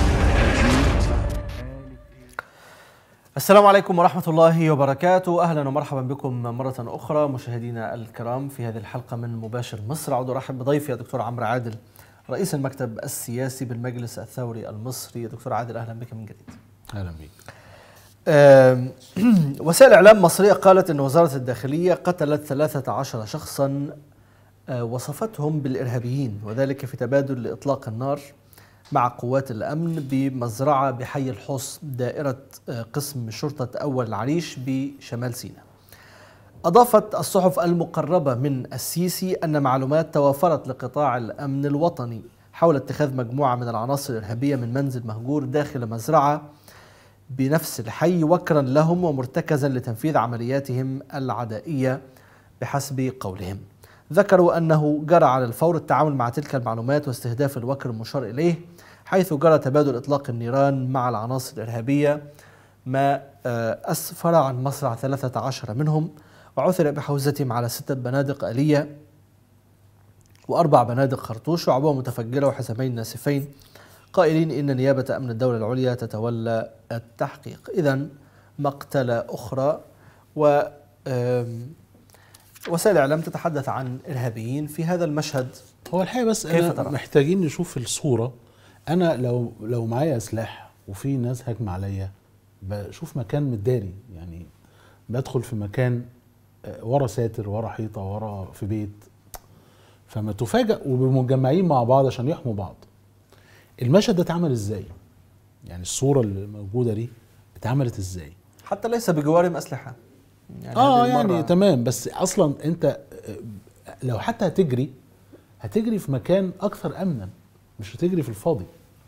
E: السلام عليكم ورحمة الله وبركاته أهلا ومرحبا بكم مرة أخرى مشاهدينا الكرام في هذه الحلقة من مباشر مصر أعود أرحب بضيفي الدكتور عمرو عادل رئيس المكتب السياسي بالمجلس الثوري المصري دكتور عادل أهلا بك من جديد
H: اهلا بيك
E: آم، وسائل إعلام مصرية قالت أن وزارة الداخلية قتلت 13 شخصا آه، وصفتهم بالإرهابيين وذلك في تبادل لإطلاق النار مع قوات الأمن بمزرعة بحي الحصن دائرة آه، قسم شرطة أول العريش بشمال سيناء أضافت الصحف المقربة من السيسي أن معلومات توافرت لقطاع الأمن الوطني حول اتخاذ مجموعة من العناصر الإرهابية من منزل مهجور داخل مزرعة بنفس الحي وكرا لهم ومرتكزا لتنفيذ عملياتهم العدائية بحسب قولهم ذكروا أنه جرى على الفور التعامل مع تلك المعلومات واستهداف الوكر المشار إليه حيث جرى تبادل إطلاق النيران مع العناصر الإرهابية ما آه، أسفر عن مصرع 13 منهم وعثر بحوزتهم على ستة بنادق آلية وأربع بنادق خرطوش وعبوة متفجرة وحزمين ناسفين قائلين إن نيابة أمن الدولة العليا تتولى التحقيق إذا مقتلة أخرى و آم، وسائل الإعلام تتحدث عن إرهابيين في هذا المشهد
H: هو الحقيقه بس
E: كيف
H: أنا
E: ترى؟
H: محتاجين نشوف الصوره انا لو لو معايا سلاح وفي ناس هاجم عليا بشوف مكان متداري يعني بدخل في مكان آه، ورا ساتر ورا حيطه ورا في بيت فما تفاجئ ومجمعين مع بعض عشان يحموا بعض المشهد ده اتعمل ازاي يعني الصوره اللي موجوده دي اتعملت ازاي
E: حتى ليس بجوارهم أسلحة يعني
H: اه
E: هذه
H: يعني
E: المرة-
H: تمام بس اصلا انت آه، لو حتى هتجري هتجري في مكان اكثر امنا مش هتجري في الفاضي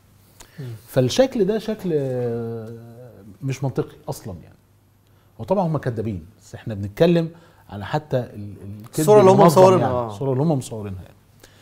H: فالشكل ده شكل آه، مش منطقي اصلا يعني وطبعا هم كدابين بس احنا بنتكلم على حتى ال- الكذب
E: الصورة اللي هم
H: المنظم
E: مصورينها،
H: يعني
E: آه.
H: الصوره اللي هم مصورينها يعني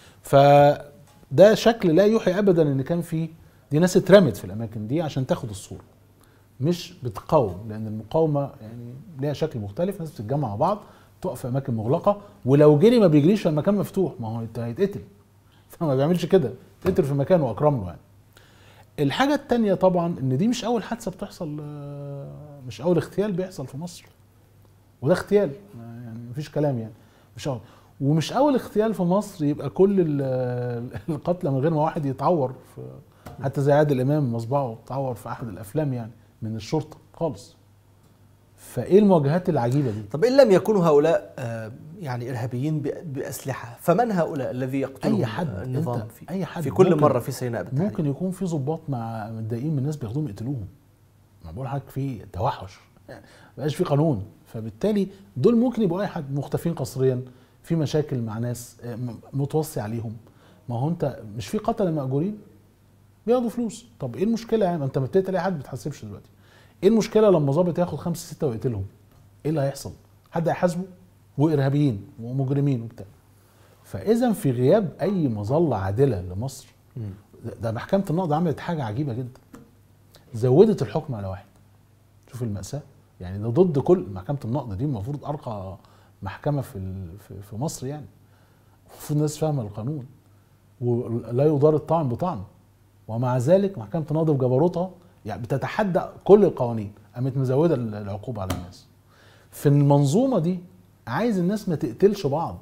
H: فده شكل لا يوحي ابدا ان كان في دي ناس اترمت في الاماكن دي عشان تاخد الصوره مش بتقاوم لان المقاومه يعني ليها شكل مختلف ناس بتتجمع مع بعض تقف في اماكن مغلقه ولو جري ما بيجريش في مكان مفتوح ما هو انت هيتقتل فما بيعملش كده يتقتل في مكانه واكرم له يعني الحاجه التانية طبعا ان دي مش اول حادثه بتحصل آه، مش اول اغتيال بيحصل في مصر وده اغتيال يعني مفيش كلام يعني مش اول ومش اول اغتيال في مصر يبقى كل ال- القتلى من غير ما واحد يتعور في حتى زي عادل امام مصباحه اتعور في احد الافلام يعني من الشرطه خالص فايه المواجهات العجيبه دي
E: طب إن لم يكونوا هؤلاء آه، يعني إرهابيين ب- بأسلحة فمن هؤلاء الذي يقتلهم
H: اي حد
E: النظام
H: انت
E: في,
H: اي حد
E: في كل
H: ممكن-
E: مرة في سيناء بالتحديد
H: ممكن يكون في ضباط مع متضايقين من الناس بياخدوهم يقتلوهم ما بقول لحضرتك في توحش يعني ما بقاش في قانون فبالتالي دول ممكن يبقوا اي حد مختفين قسريا في مشاكل مع ناس آه، م- متوصي عليهم ما هو انت مش في قتله مأجورين بياخدوا فلوس طب ايه المشكله يعني ما انت بتقتل اي حد ما بتحاسبش دلوقتي ايه المشكله لما ظابط ياخد خمسه سته ويقتلهم ايه اللي هيحصل حد هيحاسبه وارهابيين ومجرمين وبتاع فاذا في غياب اي مظله عادله لمصر ده- ده محكمه النقض عملت حاجه عجيبه جدا زودت الحكم على واحد شوف المأساة يعني ده ضد كل محكمة النقض دي المفروض أرقى محكمة في ال- في- في مصر يعني المفروض الناس فاهمة القانون ولا يضار الطعن بطعن ومع ذلك محكمة النقض بجبروتها يعني بتتحدى كل القوانين قامت مزودة ال- العقوبة على الناس في المنظومة دي عايز الناس ما تقتلش بعض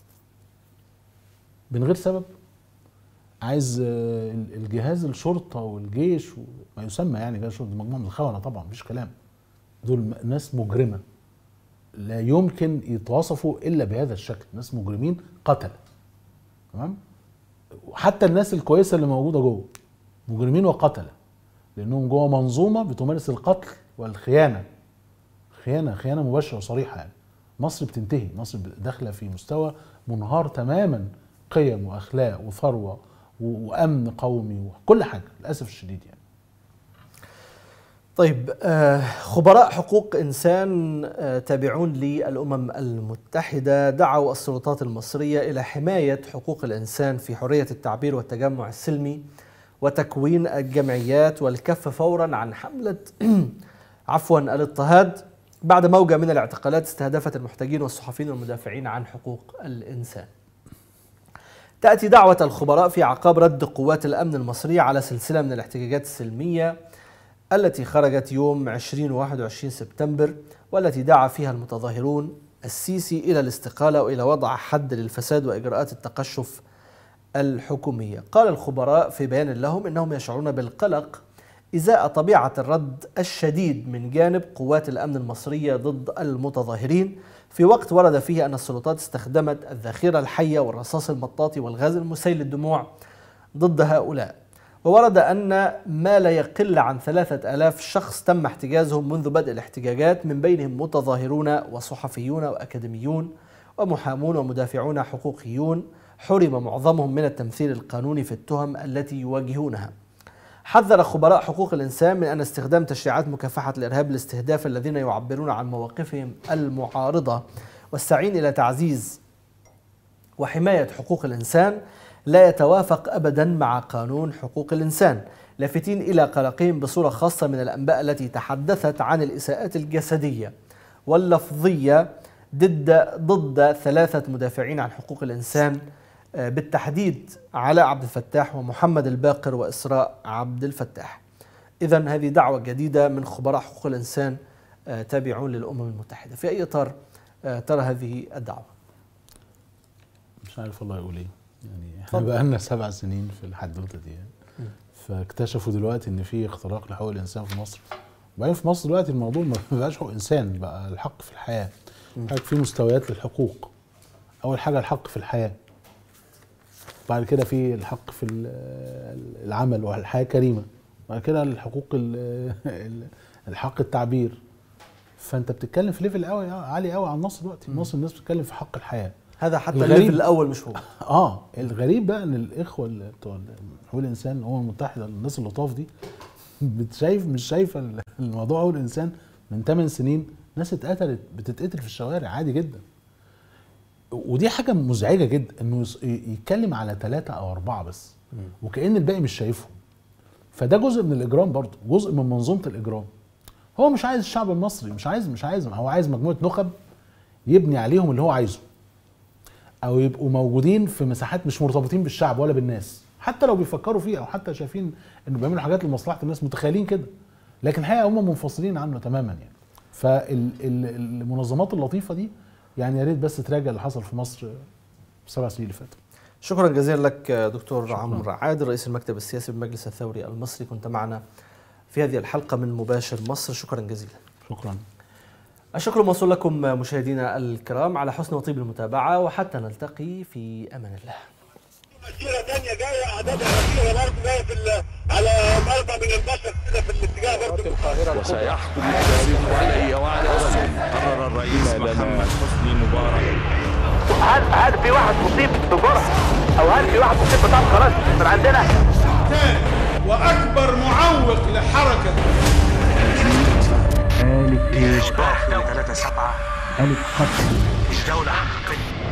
H: من غير سبب عايز آه، ال- الجهاز الشرطه والجيش وما يسمى يعني جهاز الشرطه مجموعه من الخونه طبعا مفيش كلام دول م- ناس مجرمه لا يمكن يتوصفوا الا بهذا الشكل ناس مجرمين قتله تمام وحتى الناس الكويسه اللي موجوده جوه مجرمين وقتله لانهم جوه منظومه بتمارس القتل والخيانه خيانه خيانه مباشره وصريحه يعني مصر بتنتهي مصر داخله في مستوى منهار تماما قيم واخلاق وثروه و- وامن قومي وكل حاجه للاسف الشديد يعني
E: طيب آه، خبراء حقوق إنسان آه، تابعون للأمم المتحدة دعوا السلطات المصرية إلى حماية حقوق الإنسان في حرية التعبير والتجمع السلمي وتكوين الجمعيات والكف فورا عن حملة عفوا الاضطهاد بعد موجة من الاعتقالات استهدفت المحتجين والصحفيين والمدافعين عن حقوق الإنسان تأتي دعوة الخبراء في أعقاب رد قوات الأمن المصرية على سلسلة من الاحتجاجات السلمية التي خرجت يوم 20 و 21 سبتمبر والتي دعا فيها المتظاهرون السيسي إلى الاستقالة وإلى وضع حد للفساد وإجراءات التقشف الحكومية قال الخبراء في بيان لهم إنهم يشعرون بالقلق إزاء طبيعة الرد الشديد من جانب قوات الأمن المصرية ضد المتظاهرين في وقت ورد فيه أن السلطات استخدمت الذخيرة الحية والرصاص المطاطي والغاز المسيل للدموع ضد هؤلاء وورد أن ما لا يقل عن ثلاثة ألاف شخص تم احتجازهم منذ بدء الاحتجاجات من بينهم متظاهرون وصحفيون وأكاديميون ومحامون ومدافعون حقوقيون حرم معظمهم من التمثيل القانوني في التهم التي يواجهونها حذر خبراء حقوق الإنسان من أن استخدام تشريعات مكافحة الإرهاب لاستهداف الذين يعبرون عن مواقفهم المعارضة والسعين إلى تعزيز وحماية حقوق الإنسان لا يتوافق أبدا مع قانون حقوق الإنسان لافتين إلى قلقهم بصورة خاصة من الأنباء التي تحدثت عن الإساءات الجسدية واللفظية ضد ضد ثلاثة مدافعين عن حقوق الإنسان آه، بالتحديد علاء عبد الفتاح ومحمد الباقر وإسراء عبد الفتاح إذا هذه دعوة جديدة من خبراء حقوق الإنسان آه، تابعون للأمم المتحدة في أي إطار آه، ترى هذه الدعوة؟
H: مش عارف والله اقول ايه يعني احنا بقى لنا سبع سنين في الحدوته دي يعني. فاكتشفوا دلوقتي ان في اختراق لحقوق الانسان في مصر وبعدين في مصر دلوقتي الموضوع ما بقاش حقوق انسان بقى الحق في الحياه حاجه في مستويات للحقوق اول حاجه الحق في الحياه بعد كده في الحق في ال- العمل والحياه كريمه بعد كده الحقوق ال- ال- الحق التعبير فانت بتتكلم في ليفل قوي عالي قوي عن مصر دلوقتي مصر الناس بتتكلم في حق الحياه
E: هذا حتى
H: الغريب-
E: الليفل الاول مش هو
H: اه الغريب بقى ان الاخوه اللي بتوع حقوق الانسان الامم المتحده الناس اللطاف دي بتشايف مش شايفه ال- الموضوع حقوق الانسان من 8 سنين ناس اتقتلت بتتقتل في الشوارع عادي جدا ودي حاجه مزعجه جدا انه يس- يتكلم على ثلاثه او اربعه بس وكأن الباقي مش شايفهم فده جزء من الاجرام برضه جزء من منظومه الاجرام هو مش عايز الشعب المصري مش عايز مش عايز هو عايز مجموعه نخب يبني عليهم اللي هو عايزه او يبقوا موجودين في مساحات مش مرتبطين بالشعب ولا بالناس حتى لو بيفكروا فيه او حتى شايفين انه بيعملوا حاجات لمصلحه الناس متخيلين كده لكن الحقيقه هم منفصلين عنه تماما يعني فالمنظمات اللطيفه دي يعني يا ريت بس تراجع اللي حصل في مصر السبع سنين اللي فاتوا
E: شكرا جزيلا لك دكتور عمرو عادل رئيس المكتب السياسي بالمجلس الثوري المصري كنت معنا في هذه الحلقة من مباشر مصر شكرا جزيلا
H: شكرا
E: الشكر موصول لكم مشاهدينا الكرام على حسن وطيب المتابعة وحتى نلتقي في أمان الله
A: مسيرة تانية جاية أعدادها كبيرة برضه جاية في ال- على مرضى من البشر كده في الاتجاه برضه
B: وسيحكم التاريخ علي وعلى اسمي قرر الرئيس محمد حسني مبارك
C: هل هل في واحد مصيب بجرح او هل في واحد مصيب بطعم خلاص من عندنا
D: ثاني واكبر معوق لحركه
C: ثلاثة سبعة ألف قتل مش دولة حقيقية